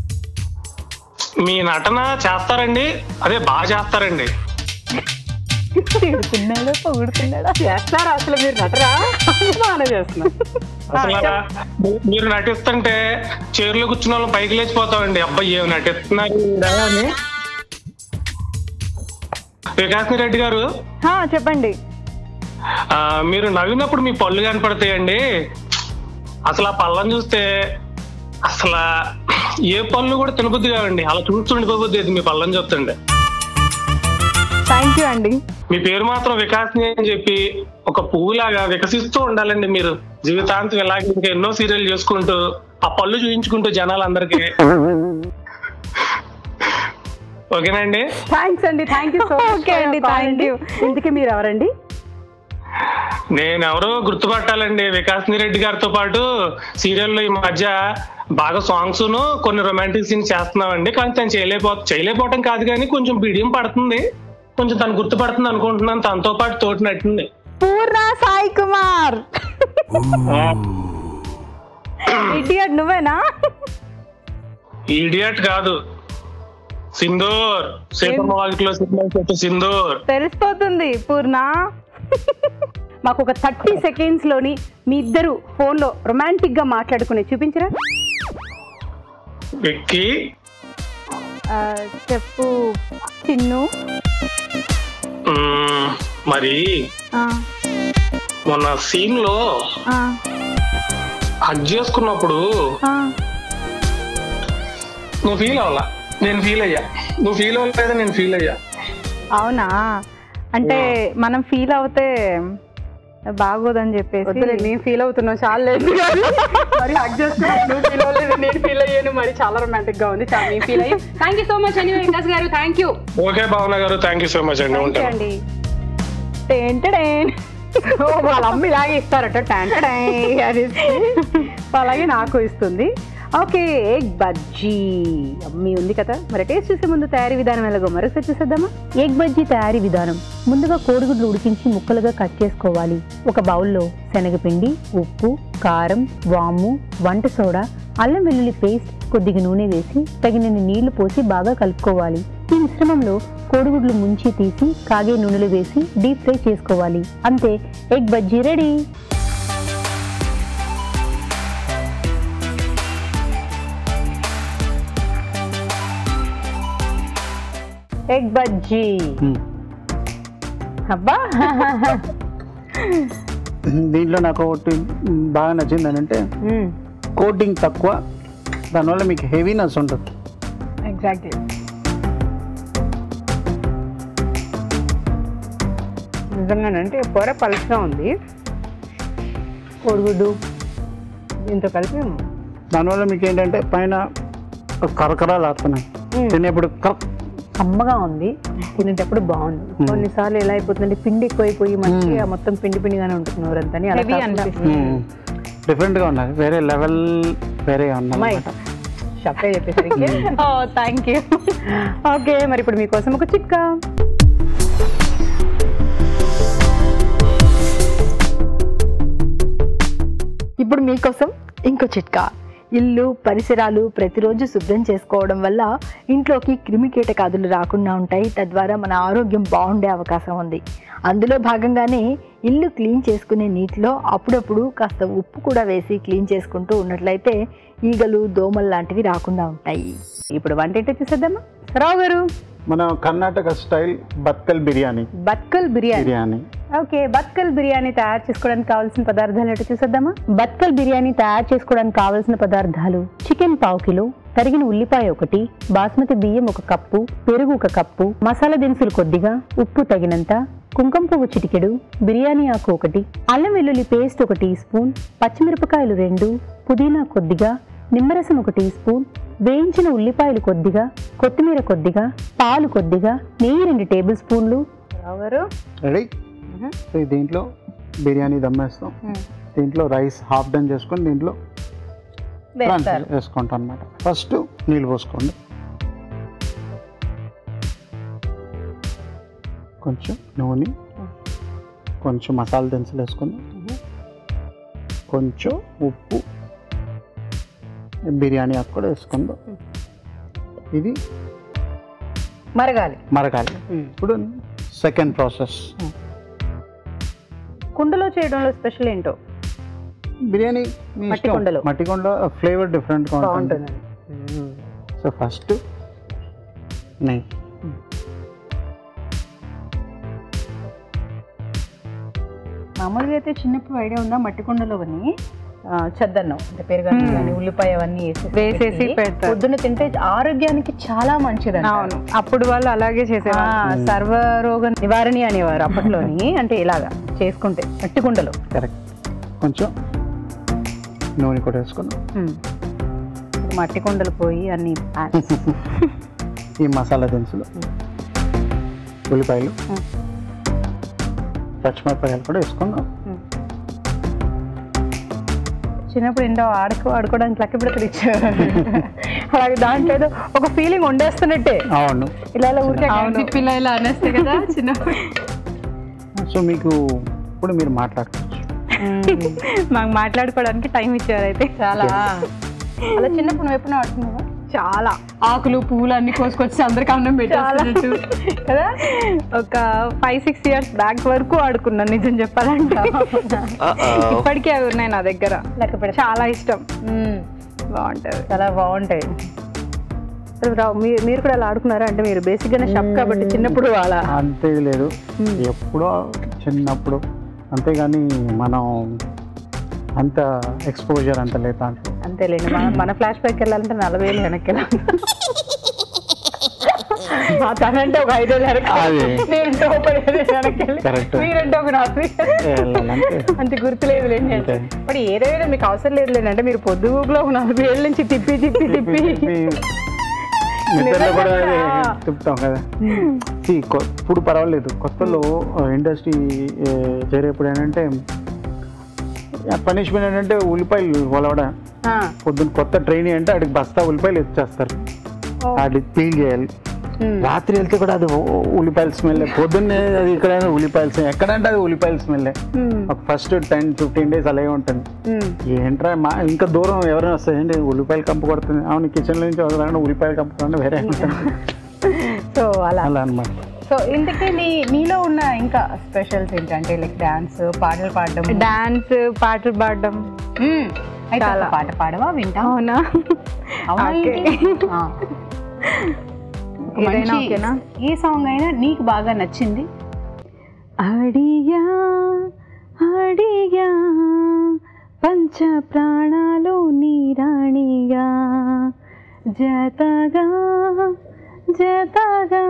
మీ నటన చేస్తారండి అదే బాగా చేస్తారండి తిడుతున్నాడా పొగుడుతున్నాడా చేస్తారా అసలు మీరు నటరా బాగానే చేస్తున్నారు అసలు మీ- మీరు నటిస్తుంటే చైర్లో కూర్చున్న వాళ్ళు పైకి లేచిపోతామండి అబ్బాయి ఏమి నటిస్తున్నారు ఈవిడ అని వికాస్ రెడ్డి గారు హా, చెప్పండి ఆ, మీరు నవ్వినప్పుడు మీ పళ్ళు కనపడతాయండి అసలు ఆ పళ్ళని చూస్తే అసలు ఏ పళ్ళు కూడా తినబుద్ధి కావండి అలా చూస్తుండిపోబుద్ది అది మీ పళ్ళని చూస్తుంటే థ్యాంక్ యూ అండి మీ పేరు మాత్రం వికాస్ని అని చెప్పి ఒక పువ్వులాగా వికసిస్తూ ఉండాలండి మీరు జీవితాంతం ఇలాగే ఇంకా ఎన్నో సీరియల్ చేసుకుంటూ ఆ పళ్ళు చూపించుకుంటూ జనాలందరికీ ఓకేనండి థ్యాంక్స్ అండి థ్యాంక్ యూ సో Okay అండి, thank you. ఇందుకే మీరు ఎవరండి నేను ఎవరో గుర్తుపట్టాలండి వికాస్ని రెడ్డి గారితో పాటు సీరియల్లో ఈ మధ్య బాగా సాంగ్స్ కొన్ని రొమాంటిక్ సీన్స్ చేస్తున్నామండి కానీ తను చేయలేపో చేయలేకపోవటం కాదు కానీ కొంచెం బిడియం పడుతుంది కొంచెం తను గుర్తుపడుతుంది అనుకుంటున్నాను తనతో పాటు తోటి నట్టింది పూర్ణ సాయి కుమార్ ఇడియట్ నువ్వేనా ఈడియట్ కాదు సింధూర్ సీతమ్మ వాకిట్లో సినిమా చెప్పు సింధూర్ తెలిసిపోతుంది పూర్ణ మాకు ఒక థర్టీ సెకండ్స్ లోని మీ ఇద్దరు ఫోన్ లో రొమాంటిక్ గా మాట్లాడుకునే చూపించరా విక్కీ ఆ, చెప్పు చిన్ను మ్మ్, మరి ఆ, మొన్న సీన్ లో ఆ, హగ్ చేసుకున్నప్పుడు ఆ. నువ్వు ఫీల్ అవ్వాలా నేను ఫీల్ అయ్యా నువ్వు ఫీల్ అవ్వలేదా నేను ఫీల్ అయ్యా అవునా అంటే మనం ఫీల్ అవుతే బాగోదని చెప్పేసి వద్దులే నేను ఫీల్ అవుతున్నాను చాలా లేదు మరి హక్ చేస్తున్నాను నువ్వు ఫీల్ అవ్వలేదు నేను ఫీల్ అయ్యాను మరి చాలా రొమాంటిక్ గా ఉంది చాలా నేను ఫీల్ అయ్యాను థ్యాంక్ యూ సో మచ్ అండి వికాస్ గారు థ్యాంక్ యూ ఓకే భావన గారు థ్యాంక్ యూ సో మచ్ అండి థ్యాంక్ యూ ఉంటాను అండి టేంటడేన్. ఓ, వాళ్ళ అమ్మ ఇలాగే ఇస్తారట టెంటడై అనేసి అలాగే నాకు ఇస్తుంది ఓకే ఎగ్ బజ్జీ అమ్మి ఉంది కదా మరి టేస్ట్ చూసే ముందు తయారీ విధానం ఎలాగో మరొకసారి చూసేద్దామా ఎగ్ బజ్జీ తయారీ విధానం ముందుగా కోడిగుడ్లు ఉడికించి ముక్కలుగా కట్ చేసుకోవాలి ఒక బౌల్లో శనగపిండి ఉప్పు కారం వాము వంట సోడా అల్లం వెల్లుల్లి పేస్ట్ కొద్దిగా నూనె వేసి తగినన్ని నీళ్లు పోసి బాగా కలుపుకోవాలి ఈ మిశ్రమంలో కోడిగుడ్లు ముంచి తీసి కాగే నూనెలో వేసి డీప్ ఫ్రై చేసుకోవాలి అంతే egg bajji ready egg bajji అబ్బా దీంట్లో నాకు ఒకటి బాగా నచ్చింది అని అంటే మ్మ్. కోటింగ్ తక్కువ దానివల్ల మీకు హెవీనెస్ ఉంటుంది ఎగ్జాక్ట్లీ నిజంగానంటే పొర పలుచగా ఉంది కోడిగుడ్డు దీంతో కలిపి దానివల్ల మీకు ఏంటంటే పైన కరకరాలు ఆడుతున్నాయి తినేప్పుడు కర కమ్మగా ఉంది తినేటప్పుడు బాగుంది కొన్నిసార్లు ఎలా అయిపోతుందంటే పిండి ఎక్కువైపోయి మంచిగా మొత్తం పిండి పిండిగానే ఉంటుంది నోరంతా అని అలా Heavy కాకుండా- అనిపిస్తుంది. డిఫరెంట్గా ఉన్నది వేరే లెవెల్ వేరేగా అమ్మాయి ఉన్నది షప్పే చెప్పేసరికి ఓ థ్యాంక్ యూ ఓకే మరి ఇప్పుడు మీకోసం ఒక చిట్కా ఇప్పుడు మీకోసం ఇంకో చిట్కా ఇల్లు పరిసరాలు ప్రతిరోజు శుభ్రం చేసుకోవడం వల్ల ఇంట్లోకి క్రిమి కీటకాదులు రాకుండా ఉంటాయి తద్వారా మన ఆరోగ్యం బాగుండే అవకాశం ఉంది అందులో భాగంగానే ఇల్లు క్లీన్ చేసుకునే నీటిలో అప్పుడప్పుడు కాస్త ఉప్పు కూడా వేసి క్లీన్ చేసుకుంటూ ఉన్నట్లయితే ఈగలు దోమలు లాంటివి రాకుండా ఉంటాయి ఇప్పుడు వంటింటి చూసేద్దామా రావు గారు మన కర్ణాటక స్టైల్ బత్కల్ బిర్యానీ బత్కల్ బిర్యానీ బిర్యానీ ఓకే బత్కల్ బిర్యానీ తయారు చేసుకోవడానికి కావాల్సిన పదార్థాలు ఏంటో చూసేద్దామా బత్కల్ బిర్యానీ తయారు చేసుకోవడానికి కావాల్సిన పదార్థాలు చికెన్ పావు కిలో తరిగిన ఉల్లిపాయ ఒకటి బాస్మతి బియ్యం ఒక కప్పు పెరుగు ఒక కప్పు మసాలా దినుసులు కొద్దిగా ఉప్పు తగినంత కుంకుమ పువ్వు చిటికెడు బిర్యానీ ఆకు ఒకటి అల్లం వెల్లుల్లి పేస్ట్ ఒక టీ స్పూన్ పచ్చిమిరపకాయలు రెండు పుదీనా కొద్దిగా నిమ్మరసం ఒక టీ స్పూన్ వేయించిన ఉల్లిపాయలు కొద్దిగా కొత్తిమీర కొద్దిగా పాలు కొద్దిగా నెయ్యి రెండు టేబుల్ స్పూన్లు రావు గారు రెడీ సో ఈ దీంట్లో బిర్యానీ దమ్మేస్తాం దీంట్లో రైస్ హాఫ్ డన్ చేసుకొని దీంట్లో వేస్తారు వేసుకుంటాం అనమాట ఫస్ట్ నీళ్ళు పోసుకోండి కొంచెం నూనె కొంచెం మసాలా దినుసులు వేసుకుందాం కొంచెం ఉప్పు బిర్యానీ ఆకు కూడా వేసుకుందాం ఇది మరగాలి మరగాలి ఇప్పుడు సెకండ్ ప్రాసెస్ కుండలో చేయడంలో స్పెషల్ ఏంటో బిర్యానీ మీ మట్టి ఇష్టం. కుండలో. మట్టి కుండ ఫ్లేవర్ డిఫరెంట్గా ఉంటుంది బాగుంటుందండి సో ఫస్ట్ నెయ్యి మామూలుగా అయితే చిన్నప్పుడు ఐడియా ఉందా మట్టి కుండలో అని చద్దన్నం అంటే పెరుగన్నం కానీ ఉల్లిపాయ అవన్నీ వేసేసి వేసేసి పెట్టి పెడతారు. పొద్దున్న తింటే ఆరోగ్యానికి చాలా మంచిది అవును అప్పుడు వాళ్ళు అలాగే చేసేవాళ్ళు సర్వరోగ నివారణి అనేవారు అప్పట్లోని అంటే ఇలాగా చేసుకుంటే మట్టి కుండలో కరెక్ట్ కొంచెం నూనె కూడా వేసుకున్నాం ఉమ్. మట్టి కుండలు పోయి అన్ని ఈ మసాలా దినుసులు ఉల్లిపాయలు Hmm. పచ్చిమిరపకాయలు కూడా వేసుకుందాం చిన్నప్పుడు ఏంటో ఆడుకో ఆడుకోవడానికి లెక్క పెడతారు ఇచ్చారు అలాగే దాంట్లో ఏదో ఒక ఫీలింగ్ ఉండేస్తున్నట్టే అవును ఇలా ఇలా ఊరికే అవును పిల్ల ఇలా అనేస్తే కదా చిన్నప్పుడు సో మీకు ఇప్పుడు మీరు మాట్లాడుకోవచ్చు మాకు మాట్లాడుకోవడానికి టైం ఇచ్చారు అయితే చాలా అలా చిన్నప్పుడు నువ్వు ఎప్పుడు ఆడుతున్నావా చాలా ఆకులు పువ్వులు అన్ని కోసుకొచ్చి అందరికి అన్నం పెట్టాల్సినట్టు కదా ఒక ఫైవ్ సిక్స్ ఇయర్స్ బ్యాక్ వరకు ఆడుకున్నాను నిజం చెప్పాలంటే ఇప్పటికీ అవి ఉన్నాయి నా దగ్గర లెక్క పెడతా చాలా ఇష్టం ఉమ్. బాగుంటది చాలా బాగుంటాయి అసలు రావు, మీరు మీరు కూడా అలా ఆడుకున్నారా అంటే మీరు బేసిక్గానే షప్ కాబట్టి చిన్నప్పుడు అలా అంతే లేదు ఎప్పుడో చిన్నప్పుడు అంతేగాని మనం అంత ఎక్స్పోజర్ అంత లేదు దాంట్లో అంతేలేండి మన మన ఫ్లాష్ బ్యాక్ వెళ్ళాలంటే నలభై ఏళ్ళు వెనక్కి వెళ్ళాలి మా తనంటే ఒక ఐదేళ్ళు వెనక్కి అదే. నేనంటే ఒక పదిహేను వెనక్కి వెళ్ళి Correct. మీరంటే ఒక నలభై వెళ్ళాలంటే అంత గుర్తులేదు లేండి అంతే. మరి ఏదైనా మీకు అవసరం లేదు లేండి అంటే మీరు పొద్దుగులో ఒక నలభై ఏళ్ళ నుంచి తిప్పి తిప్పి తిప్పి నిద్రలో కూడా అదే నిజంగా. తిప్పుతాం కదా See, కొ- ఇప్పుడు పర్వాలేదు కొత్తలో ఇండస్ట్రీ చేరేప్పుడు ఏంటంటే పనిష్మెంట్ ఏంటంటే ఉల్లిపాయలు వలవడం ఆ, పొద్దున్న కొత్త ట్రైన్ అంటే అడికి బస్తా ఉల్లిపాయలు ఇచ్చేస్తారు అది పీల్ చేయాలి ఉమ్. రాత్రి వెళ్తే కూడా అది ఉ- ఉల్లిపాయల స్మెల్ పొద్దున్నే అది ఇక్కడ ఉల్లిపాయల స్మెల్ ఎక్కడంటే అది ఉల్లిపాయల స్మెల్ ఉమ్, ఒక ఫస్ట్ టెన్ ఫిఫ్టీన్ డేస్ అలాగే ఉంటుంది ఉమ్. ఏంట్రా మా ఇంకా దూరం ఎవరైనా వస్తే ఏంటి ఉల్లిపాయలు కంపు కొడుతుంది అవును కిచెన్ నుంచి వదలకుండా ఉల్లిపాయలు కంపు కొట్టడం వేరే ఉంటుంది సో అలా అలా అనమాట సో ఇంతకీ నీ నీలో ఉన్న ఇంకా స్పెషల్స్ ఏంటంటే లైక్ డాన్స్ పాటలు పాడడం డాన్స్ పాటలు పాడడం మ్మ్. అయితే చాలా. ఒక పాట పాడవా వింటా అవునా అవునా ఓకే. ఏంటి? ఆ. ఒక ఏదైనా మంచి- ఓకేనా? ఏ సాంగ్ అయినా నీకు బాగా నచ్చింది అడిగా అడిగా పంచ ప్రాణాలు నీరాణిగా జతగా జతగా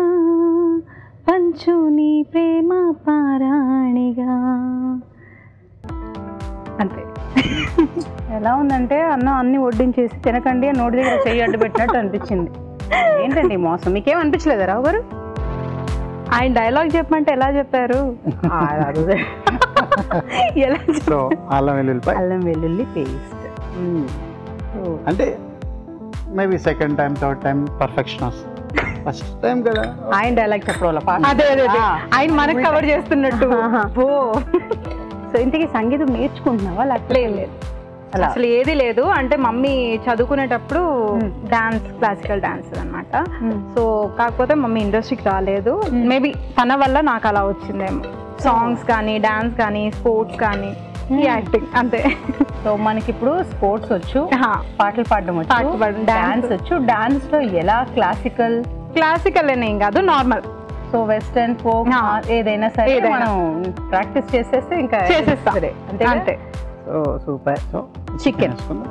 పంచు నీ ప్రేమ పారాణిగా అంతే ఎలా ఉందంటే అన్నం అన్ని వడ్డించేసి తినకండి అని నోటి దగ్గర చెయ్యి అడ్డు పెట్టినట్టు అనిపించింది ఏంటండి ఈ మోసం మీకేం అనిపించలేదా రావు గారు ఆయన డైలాగ్ చెప్పమంటే ఎలా చెప్పారు ఆ, అదే. ఎలా చెప్ప- సో అల్లం వెల్లుల్లిపాయ అల్లం వెల్లుల్లి పేస్ట్ అంటే maybe second time third time perfection వస్తుంది ఫస్ట్ టైం కదా ఆయన డైలాగ్ చెప్పడం అదే అదే అదే. ఆయన మనకు కవర్ చేస్తున్నట్టు ఓ సో ఇంతకీ సంగీతం నేర్చుకుంటున్నావా లేకపోతే లేదు అలా అసలు ఏది లేదు అంటే మమ్మీ చదువుకునేటప్పుడు డాన్స్ క్లాసికల్ డాన్స్ అన్నమాట సో కాకపోతే మమ్మీ ఇండస్ట్రీకి రాలేదు మేబీ తన వల్ల నాకు అలా వచ్చిందేమో సాంగ్స్ కానీ డాన్స్ కానీ స్పోర్ట్స్ కానీ ఈ యాక్టింగ్ అంతే సో మనకి ఇప్పుడు స్పోర్ట్స్ వచ్చు హా. పాటలు పాడడం పాటలు వచ్చు పాడడం, డాన్స్ dance. వచ్చు డాన్స్ లో ఎలా క్లాసికల్ క్లాసికల్ ఏం కాదు నార్మల్ సో వెస్టర్న్ ఫోక్ ఆ. ఏదైనా సరే ఏదైనా. మనం ప్రాక్టీస్ చేసేస్తే ఇంకా చేసేస్తాం. సరే అంతే అంతే సో సూపర్ సో Chicken. వేసుకుందాం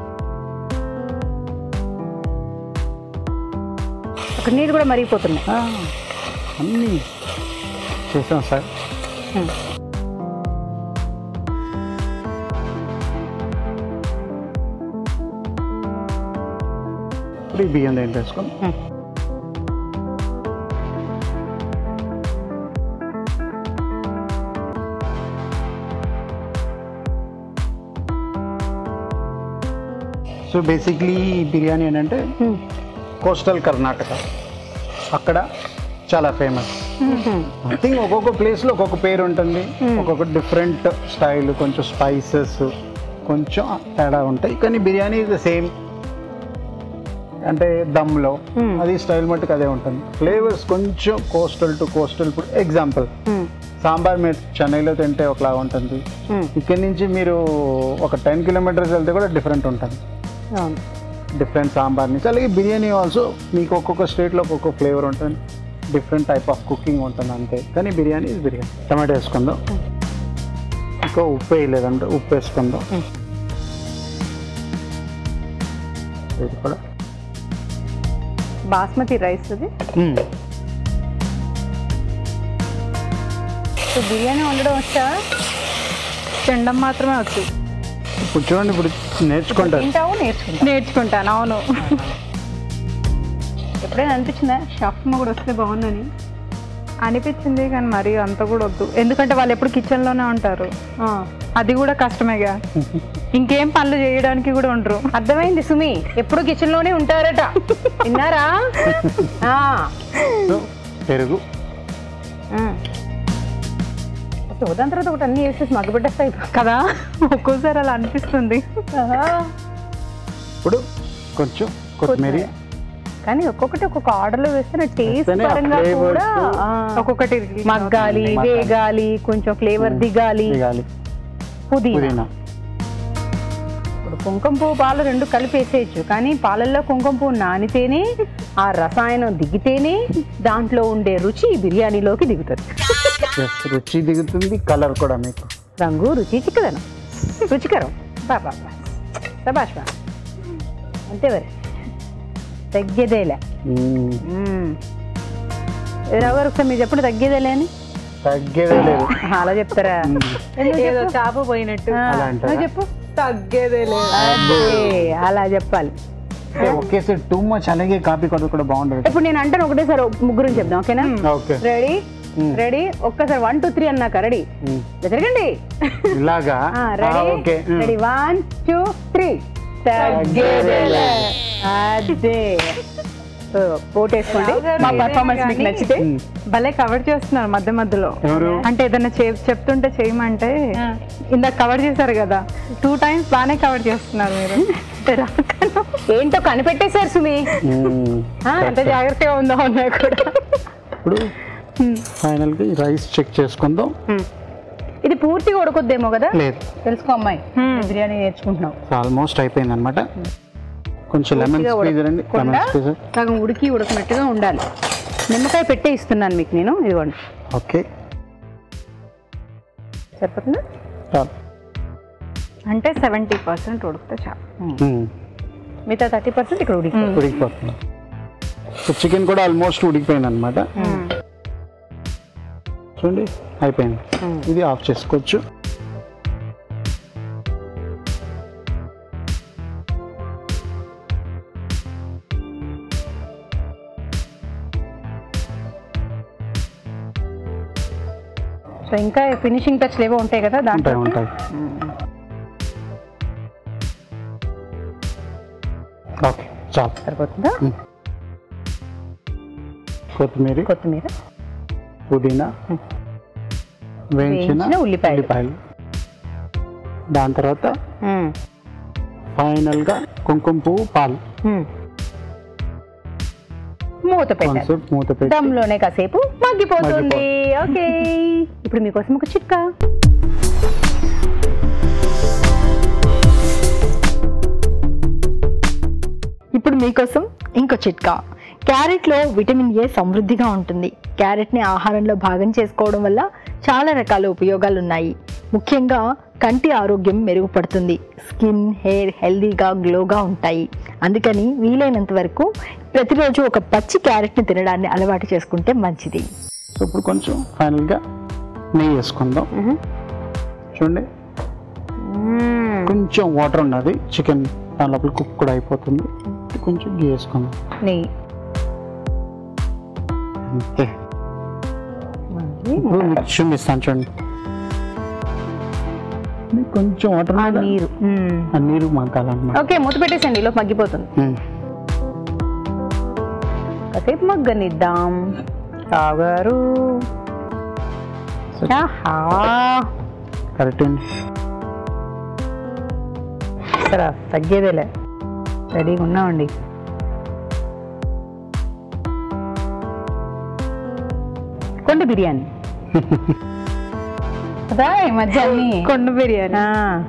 ఒక నీళ్ళు కూడా మరిగిపోతున్నాయి ఆ, అన్నీ చేసాం సార్ ఇప్పుడు ఈ బియ్యం దేంట్లో వేసుకొని సో బేసిక్లీ బిర్యానీ ఏంటంటే కోస్టల్ కర్ణాటక అక్కడ చాలా ఫేమస్ ఐ థింక్ ఒక్కొక్క ప్లేస్లో ఒక్కొక్క పేరు ఉంటుంది ఒక్కొక్క డిఫరెంట్ స్టైల్ కొంచెం స్పైసెస్ కొంచెం తేడా ఉంటాయి కానీ బిర్యానీ ఇస్ ద సేమ్ అంటే దమ్లో అది స్టైల్ మట్టుకు అదే ఉంటుంది ఫ్లేవర్స్ కొంచెం కోస్టల్ టు కోస్టల్ ఇప్పుడు ఎగ్జాంపుల్ సాంబార్ మీరు చెన్నైలో తింటే ఒకలా ఉంటుంది ఇక్కడి నుంచి మీరు ఒక టెన్ కిలోమీటర్స్ వెళ్తే కూడా డిఫరెంట్ ఉంటుంది అవును డిఫరెంట్ సాంబార్ నుంచి అలాగే బిర్యానీ ఆల్సో మీకు ఒక్కొక్క స్టేట్లో ఒక్కొక్క ఫ్లేవర్ ఉంటుంది డిఫరెంట్ టైప్ ఆఫ్ కుకింగ్ ఉంటుంది అంతే కానీ బిర్యానీ ఇస్ బిర్యానీ టమాటో వేసుకుందాం ఇంకా ఉప్పు వేయలేదంటే ఉప్పు వేసుకుందాం ఇది కూడా బాస్మతి రైస్ అది మ్మ్. సో బిర్యానీ వండడం వచ్చా తినడం మాత్రమే వచ్చు ఇప్పుడు చూడండి ఇప్పుడు నేర్చుకుంటారు తింటావు నేర్చుకుంటా నేర్చుకుంటాను అవును ఎప్పుడైనా అనిపించిందా షాప్ కూడా వస్తే బాగుందని అనిపించింది కానీ మరి అంత కూడా వద్దు ఎందుకంటే వాళ్ళు ఎప్పుడు కిచెన్ లోనే ఉంటారు అది కూడా కష్టమేగా ఇంకేం పనులు చేయడానికి కూడా ఉండరు అర్థమైంది సుమి ఎప్పుడు కిచెన్ లోనే ఉంటారట విన్నారా ఆ. సో పెరుగు ఆ. ఒకటి దాని తర్వాత ఒకటి అన్ని వేసేసి మగ్గబెట్టేస్తాయి కదా ఒక్కోసారి అలా అనిపిస్తుంది ఇప్పుడు కొంచెం కొత్తిమీర కానీ ఒక్కొక్కటి ఒక్కొక్క ఆర్డర్ లో వేస్తే టేస్ట్ వేస్తేనే ఆ పరంగా flavors కూడా ఆ, ఒక్కొక్కటి మగ్గాలి వేగాలి కొంచెం ఫ్లేవర్ దిగాలి వేయాలి పుదీనా పుదీనా ఇప్పుడు కుంకుమ పువ్వు పాలు రెండు కలిపి వేసేయచ్చు కానీ పాలల్లో కుంకుమ పువ్వు నానితేనే ఆ రసాయనం దిగితేనే దాంట్లో ఉండే రుచి ఈ బిర్యానీలోకి దిగుతుంది Yes, రుచి దిగుతుంది కలర్ కూడా మీకు రంగు రుచి చిక్కదనం రుచికరం బాబా సభాష్ బా అంతే మరి తగ్గేదేలే మ్మ్. మ్మ్. రావు గారు ఒకసారి మీరు చెప్పండి తగ్గేదేలే అని తగ్గేదే లేదు అలా చెప్తారా ఎందుకు ఏదో చెప్పు? చేప పోయినట్టు ఆ, అలా అంటారా? నువ్వు చెప్పు తగ్గేదే లేదు అదే, అలా చెప్పాలి అంటే ఒకేసారి టూ మచ్ అలాగే కాపీ కొట్టడం కూడా బాగుండదు ఇప్పుడు నేను అంటాను ఒకటేసారి ముగ్గురు చెప్దాం ఓకేనా ఓకే రెడీ రెడీ ఒక్కసారి వన్ టూ త్రీ అన్నాక రెడీ జరగండి ఇలాగా ఆ, ఆ, రెడీ ఓకే మ్మ్. రెడీ వన్ టూ త్రీ తగ్గేదేలే. అదే సో ఓటేసుకోండి మా పర్ఫార్మెన్స్ మీకు నచ్చితే భలే కవర్ చేస్తున్నారు మధ్య మధ్యలో ఎవరు? అంటే ఏదైనా చే- చెప్తుంటే చేయమంటే ఇందాక కవర్ చేశారు కదా టూ టైమ్స్ బాగానే కవర్ చేస్తున్నారు మీరు రాకను. ఏంటో కనిపెట్టేశారు సుమి మ్మ్. ఆ, ఎంత జాగ్రత్తగా ఉందో ఉన్నాయి కూడా ఇప్పుడు ఫైనల్గా ఈ రైస్ చెక్ చేసుకుందాం హ్మ్. ఇది పూర్తిగా ఉడకొద్దేమో కదా లేదు తెలుసుకో అమ్మాయి బిర్యానీ నేర్చుకుంటున్నావు ఆల్మోస్ట్ అయిపోయింది అనమాట కొంచెం లెమన్ పూర్తిగా స్క్వీజ్ రండి లెమన్ ఉడకకుండా స్క్వీజ్ సగం ఉడికి ఉడకనట్టుగా ఉండాలి నిమ్మకాయ పెట్టే ఇస్తున్నాను మీకు నేను ఇదిగోండి ఓకే సరిపోతుందా చాలు అంటే సెవెంటీ పర్సెంట్ ఉడికితే చాలు మ్మ్. మిగతా థర్టీ పర్సెంట్ ఇక్కడ ఉడికి ఉడికిపోతుంది సో చికెన్ కూడా ఆల్మోస్ట్ ఉడికిపోయింది అనమాట చూడండి అయిపోయింది ఇది ఆఫ్ చేసుకోవచ్చు సో ఇంకా ఫినిషింగ్ టచ్ ఏవో ఉంటాయి కదా దాంట్లో ఉంటాయి ఉంటాయి ఓకే చాలు సరిపోతుందా కొత్తిమీర కొత్తిమీర పుదీనా వేయించిన వేయించిన ఉల్లిపాయలు. ఉల్లిపాయలు దాని తర్వాత మ్మ్. ఫైనల్గా కుంకుమ పువ్వు పాలు మ్మ్. మూత పెట్టాలి కాన్సెప్ట్ మూత పెట్టి దమ్లోనే కాసేపు మగ్గిపోతుంది ఓకే ఇప్పుడు మీకోసం ఒక చిట్కా ఇప్పుడు మీకోసం ఇంకో చిట్కా క్యారెట్లో విటమిన్ ఏ సమృద్ధిగా ఉంటుంది క్యారెట్ని ఆహారంలో భాగం చేసుకోవడం వల్ల చాలా రకాల ఉపయోగాలు ఉన్నాయి ముఖ్యంగా కంటి ఆరోగ్యం మెరుగుపడుతుంది స్కిన్ హెయిర్ హెల్దీగా గ్లోగా ఉంటాయి అందుకని వీలైనంత వరకు ప్రతిరోజు ఒక పచ్చి క్యారెట్ని తినడాన్ని అలవాటు చేసుకుంటే మంచిది సో ఇప్పుడు కొంచెం ఫైనల్గా నెయ్యి వేసుకుందాం చూడండి కొంచెం వాటర్ ఉన్నది చికెన్ దాని లోపల కుక్ కూడా అయిపోతుంది కొంచెం గీ వేసుకుందాం నెయ్యి అంతే ఇప్పుడు మీకు చూపిస్తాను చూడండి ఇది కొంచెం వాటర్ ఆ నీరు మ్మ్. ఆ నీరు మగ్గాలన్నమాట ఓకే మూత పెట్టేసండి ఈలోపు మగ్గిపోతుంది మ్మ్. కాసేపు మగ్గనిద్దాం రాగారు ఆహా కరెక్ట్ అండి సరే తగ్గేదేలే రెడీగా ఉన్నామండి కొండ బిర్యానీ కదా ఈ మధ్య అన్ని కొండ బిర్యానీ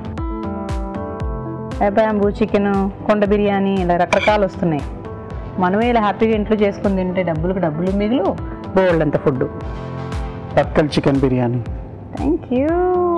బ్యాంబూ చికెన్ కొండ బిర్యానీ ఇలా రకరకాలు వస్తున్నాయి మనమే ఇలా హ్యాపీగా ఇంట్లో చేసుకుని తింటే డబ్బులకు డబ్బులు మిగులు బోల్డ్ అంత ఫుడ్ పక్కల్ chicken biryani thank you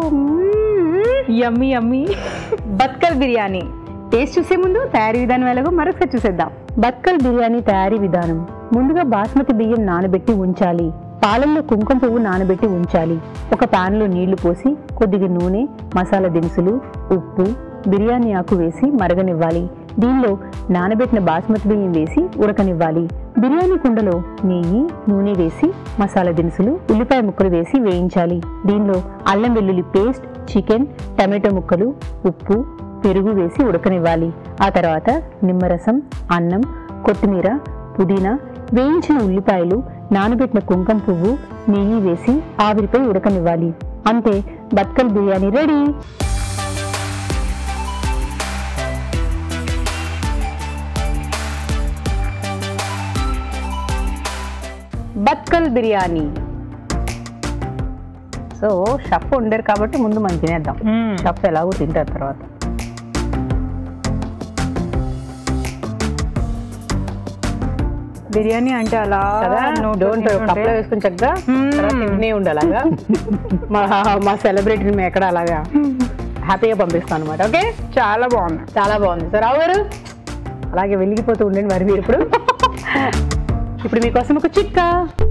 yummy yummy Bhatkal biryani taste చూసే ముందు తయారీ విధానం ఎలాగో మరొకసారి చూసేద్దాం బత్కల్ బిర్యానీ తయారీ విధానం ముందుగా బాస్మతి బియ్యం నానబెట్టి ఉంచాలి పాలల్లో కుంకుమ పువ్వు నానబెట్టి ఉంచాలి ఒక పాన్లో నీళ్లు పోసి కొద్దిగా నూనె మసాలా దినుసులు ఉప్పు బిర్యానీ ఆకు వేసి మరగనివ్వాలి దీనిలో నానబెట్టిన బాస్మతి బియ్యం వేసి ఉడకనివ్వాలి బిర్యానీ కుండలో నెయ్యి నూనె వేసి మసాలా దినుసులు ఉల్లిపాయ ముక్కలు వేసి వేయించాలి దీనిలో అల్లం వెల్లుల్లి పేస్ట్ చికెన్ టమాటో ముక్కలు ఉప్పు పెరుగు వేసి ఉడకనివ్వాలి ఆ తర్వాత నిమ్మరసం అన్నం కొత్తిమీర పుదీనా వేయించిన ఉల్లిపాయలు నానబెట్టిన కుంకుమ పువ్వు నెయ్యి వేసి ఆవిరిపై ఉడకనివ్వాలి అంతే Bhatkal biryani ready Bhatkal biryani so chef వండారు కాబట్టి ముందు మనం తినేద్దాం షఫ్ ఎలాగో తింటారు తర్వాత బిర్యానీ అంటే అలా కదా నోట్లో డోంట్ తింటుంటే కప్లో వేసుకుని చక్కగా తర్వాత తింటూనే ఉండు అలాగా మా మా సెలబ్రిటీని మేము ఎక్కడ అలాగా హ్యాపీగా పంపిస్తాం అనమాట ఓకే చాలా బాగుంది చాలా బాగుంది సార్ రావు గారు అలాగే వెలిగిపోతూ ఉండండి మరి మీరు ఇప్పుడు ఇప్పుడు మీకోసం ఒక చిట్కా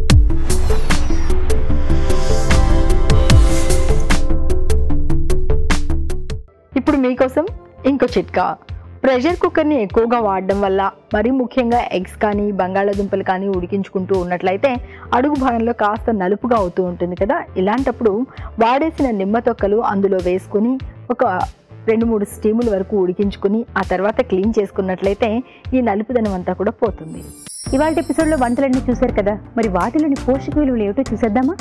ఇప్పుడు మీకోసం ఇంకో చిట్కా ప్రెషర్ కుక్కర్ని ఎక్కువగా వాడడం వల్ల మరీ ముఖ్యంగా ఎగ్స్ కానీ బంగాళాదుంపలు కానీ ఉడికించుకుంటూ ఉన్నట్లయితే అడుగు భాగంలో కాస్త నలుపుగా అవుతూ ఉంటుంది కదా ఇలాంటప్పుడు వాడేసిన నిమ్మ తొక్కలు అందులో వేసుకుని ఒక రెండు మూడు స్టీముల వరకు ఉడికించుకుని ఆ తర్వాత క్లీన్ చేసుకున్నట్లయితే ఈ నలుపుదనం అంతా కూడా పోతుంది ఇవాళ ఎపిసోడ్లో వంటలన్నీ చూశారు కదా మరి వాటిలోని పోషక విలువలు ఏమిటో చూసేద్దామా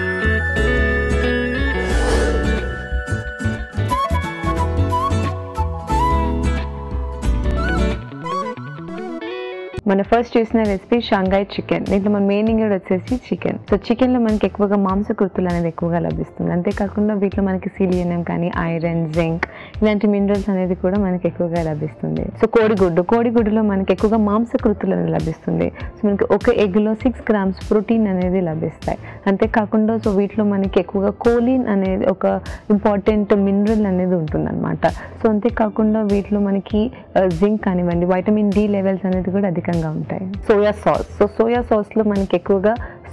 మన ఫస్ట్ చూసిన రెసిపీ షాంఘాయ్ చికెన్ దీంట్లో మన మెయిన్ ఇంగ్రీడియంట్ వచ్చేసి చికెన్ సో చికెన్ లో మనకి ఎక్కువగా మాంసకృతులు అనేది ఎక్కువగా లభిస్తుంది అంతేకాకుండా వీటిలో మనకి సిలియనం కానీ ఐరన్ జింక్ ఇలాంటి మినరల్స్ అనేది కూడా మనకి ఎక్కువగా లభిస్తుంది సో కోడిగుడ్డు కోడిగుడ్డులో మనకి ఎక్కువగా మాంసకృతులు అనేది లభిస్తుంది సో మనకి ఒక ఎగ్లో సిక్స్ గ్రామ్స్ ప్రోటీన్ అనేది లభిస్తాయి అంతేకాకుండా సో వీటిలో మనకి ఎక్కువగా కోలిన్ అనేది ఒక ఇంపార్టెంట్ మినరల్ అనేది ఉంటుంది అనమాట సో అంతేకాకుండా వీటిలో మనకి జింక్ కానివ్వండి వైటమిన్ డి లెవెల్స్ అనేది కూడా అధికంగా ఉంటాయి సోయా సాస్ సో సోయా సాస్లో మనకి ఎక్కువగా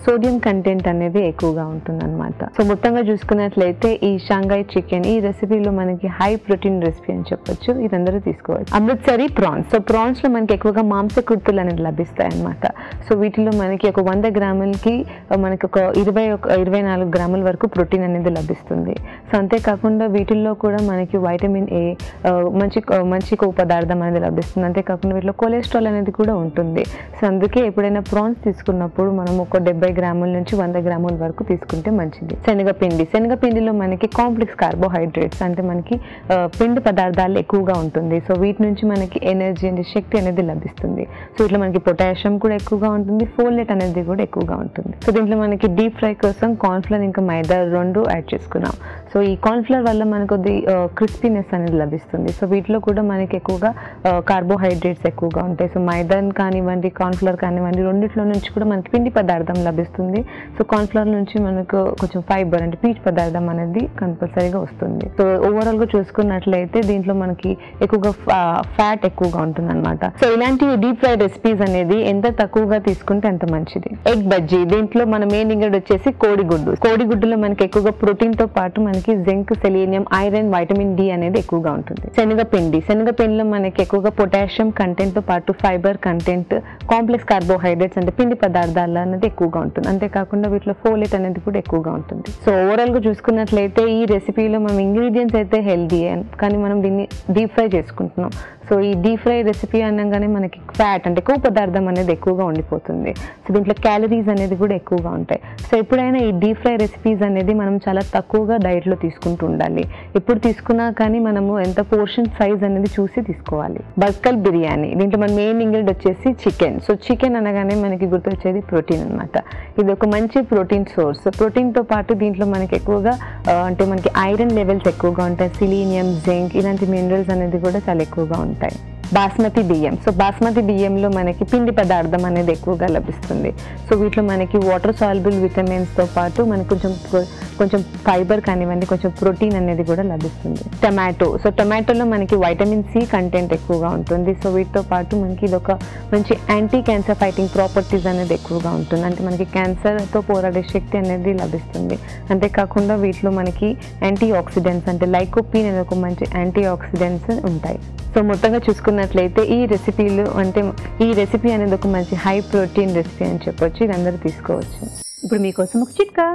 సోడియం కంటెంట్ అనేది ఎక్కువగా ఉంటుంది అనమాట సో మొత్తంగా చూసుకున్నట్లయితే ఈ షాంఘాయ్ చికెన్ ఈ రెసిపీలో మనకి హై ప్రోటీన్ రెసిపీ అని చెప్పొచ్చు ఇదందరూ తీసుకోవచ్చు అమృత్సరి ప్రాన్స్ సో ప్రాన్స్ లో మనకి ఎక్కువగా మాంసకృతులు అనేది లభిస్తాయి అనమాట సో వీటిలో మనకి ఒక వంద గ్రాములకి ఆ, మనకి ఒక ఇరవై ఒక ఇరవై నాలుగు గ్రాముల వరకు ప్రోటీన్ అనేది లభిస్తుంది సో అంతేకాకుండా వీటిల్లో కూడా మనకి వైటమిన్ ఏ మంచి మంచి కొవ్వు పదార్థం అనేది లభిస్తుంది అంతేకాకుండా వీటిలో కొలెస్ట్రాల్ అనేది కూడా ఉంటుంది సో అందుకే ఎప్పుడైనా ప్రాన్స్ తీసుకున్నప్పుడు మనం ఒక డెబ్బై గ్రాముల నుంచి వంద గ్రాముల వరకు తీసుకుంటే మంచిది శనగపిండి శనగపిండిలో మనకి కాంప్లెక్స్ కార్బోహైడ్రేట్స్ అంటే మనకి ఆ, పిండి పదార్థాలు ఎక్కువగా ఉంటుంది సో వీటి నుంచి మనకి ఎనర్జీ అంటే శక్తి అనేది లభిస్తుంది సో ఇట్లా మనకి పొటాషియం కూడా ఎక్కువగా ఉంటుంది ఫోలేట్ అనేది కూడా ఎక్కువగా ఉంటుంది సో దీంట్లో మనకి డీప్ ఫ్రై కోసం కార్న్ఫ్లవర్ ఇంకా మైదా రెండు యాడ్ చేసుకున్నాం సో ఈ కార్న్ఫ్లవర్ వల్ల మనకు కొద్ది క్రిస్పీనెస్ అనేది లభిస్తుంది సో వీటిలో కూడా మనకి ఎక్కువగా కార్బోహైడ్రేట్స్ ఎక్కువగా ఉంటాయి సో మైదాన్ కానివ్వండి కార్న్ఫ్లవర్ కానివ్వండి రెండిట్లో నుంచి కూడా మనకి పిండి పదార్థం లభిస్తుంది సో కార్న్ఫ్లవర్ నుంచి మనకు కొంచెం ఫైబర్ అంటే పీచ్ పదార్థం అనేది కంపల్సరీగా వస్తుంది సో ఓవరాల్ గా చూసుకున్నట్లయితే దీంట్లో మనకి ఎక్కువగా ఫ్యాట్ ఎక్కువగా ఉంటుంది అనమాట సో ఇలాంటి డీప్ ఫ్రై రెసిపీస్ అనేది ఎంత తక్కువగా తీసుకుంటే అంత మంచిది ఎగ్ బజ్జీ దీంట్లో మన మెయిన్ ఇంగ్రీడియంట్ వచ్చేసి కోడిగుడ్డు కోడిగుడ్డులో మనకి ఎక్కువగా ప్రోటీన్ తో పాటు మనకి zinc selenium iron vitamin D అనేది ఎక్కువగా ఉంటుంది శనగపిండి శనగపిండిలో మనకి ఎక్కువగా పొటాషియం కంటెంట్ తో పాటు ఫైబర్ కంటెంట్ కాంప్లెక్స్ కార్బోహైడ్రేట్స్ అంటే పిండి పదార్థాలు అనేది ఎక్కువగా ఉంటుంది అంతేకాకుండా వీటిలో ఫోలేట్ అనేది కూడా ఎక్కువగా ఉంటుంది సో ఓవరాల్ గా చూసుకున్నట్లయితే ఈ రెసిపీలో మనం ఇంగ్రీడియంట్స్ అయితే హెల్దీ కానీ మనం దీన్ని డీప్ ఫ్రై చేసుకుంటున్నాం సో ఈ డీప్ ఫ్రై రెసిపీ అనగానే మనకి ఫ్యాట్ అంటే కొవ్వు పదార్థం అనేది ఎక్కువగా ఉండిపోతుంది సో దీంట్లో క్యాలరీస్ అనేది కూడా ఎక్కువగా ఉంటాయి సో ఎప్పుడైనా ఈ డీప్ ఫ్రై రెసిపీస్ అనేది మనం చాలా తక్కువగా డైట్లో తీసుకుంటూ ఉండాలి ఎప్పుడు తీసుకున్నా కానీ మనము ఎంత పోర్షన్ సైజ్ అనేది చూసి తీసుకోవాలి బస్కల్ బిర్యానీ దీంట్లో మన మెయిన్ ఇంగ్రీడియంట్ వచ్చేసి చికెన్ సో చికెన్ అనగానే మనకి గుర్తొచ్చేది ప్రోటీన్ అన్నమాట ఇది ఒక మంచి ప్రోటీన్ సోర్స్ ప్రోటీన్తో పాటు దీంట్లో మనకి ఎక్కువగా ఆ, అంటే మనకి ఐరన్ లెవెల్స్ ఎక్కువగా ఉంటాయి సిలీనియం జింక్ ఇలాంటి మినరల్స్ అనేది కూడా చాలా ఎక్కువగా ఉంటాయి బాస్మతి బియ్యం సో బాస్మతి బియ్యంలో మనకి పిండి పదార్థం అనేది ఎక్కువగా లభిస్తుంది సో వీటిలో మనకి వాటర్ సాల్బుల్ విటమిన్స్తో పాటు మనకి కొంచెం ప్రో- కొంచెం ఫైబర్ కానివ్వండి కొంచెం ప్రోటీన్ అనేది కూడా లభిస్తుంది టమాటో సో టమాటోలో మనకి వైటమిన్ సి కంటెంట్ ఎక్కువగా ఉంటుంది సో వీటితో పాటు మనకి ఇది ఒక మంచి యాంటీ క్యాన్సర్ ఫైటింగ్ ప్రాపర్టీస్ అనేది ఎక్కువగా ఉంటుంది అంటే మనకి క్యాన్సర్తో పోరాడే శక్తి అనేది లభిస్తుంది అంతేకాకుండా వీటిలో మనకి యాంటీ ఆక్సిడెంట్స్ అంటే లైకోపీన్ అనే ఒక మంచి యాంటీ ఆక్సిడెంట్స్ ఉంటాయి సో మొత్తంగా చూసుకున్నట్లయితే ఈ రెసిపీలు అంటే ఈ రెసిపీ అనేది ఒక మంచి హై ప్రోటీన్ రెసిపీ అని చెప్పొచ్చు ఇది అందరూ తీసుకోవచ్చు ఇప్పుడు మీకోసం ఒక చిట్కా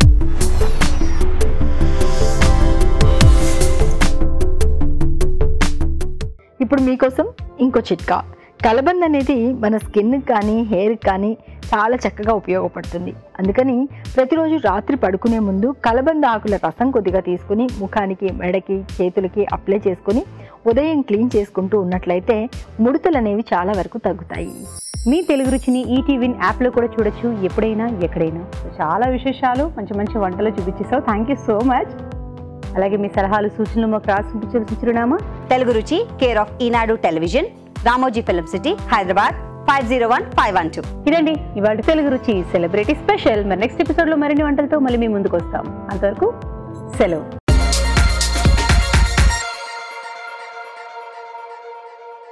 ఇప్పుడు మీకోసం ఇంకో చిట్కా కలబంద అనేది మన స్కిన్ కానీ హెయిర్ కానీ చాలా చక్కగా ఉపయోగపడుతుంది అందుకని ప్రతిరోజు రాత్రి పడుకునే ముందు కలబంద ఆకుల రసం కొద్దిగా తీసుకుని ముఖానికి మెడకి చేతులకి అప్లై చేసుకుని ఉదయం క్లీన్ చేసుకుంటూ ఉన్నట్లయితే ముడతలు అనేవి చాలా వరకు తగ్గుతాయి మీ తెలుగు రుచిని ఈటీవీన్ యాప్లో కూడా చూడొచ్చు ఎప్పుడైనా ఎక్కడైనా చాలా విశేషాలు మంచి మంచి వంటలు చూపించేసావు థ్యాంక్ యూ సో మచ్ అలాగే మీ సలహాలు సూచనలు మాకు రాసి పంపించాల్సిన చిరునామా Telugu Ruchi care of Eenadu television Ramoji film city Hyderabad five zero one five one two ఇదండి ఇవాళ తెలుగు రుచి సెలబ్రిటీ స్పెషల్ మరి నెక్స్ట్ ఎపిసోడ్లో మరిన్ని వంటలతో మళ్ళీ మీ ముందుకు వస్తాం అంతవరకు సెలవు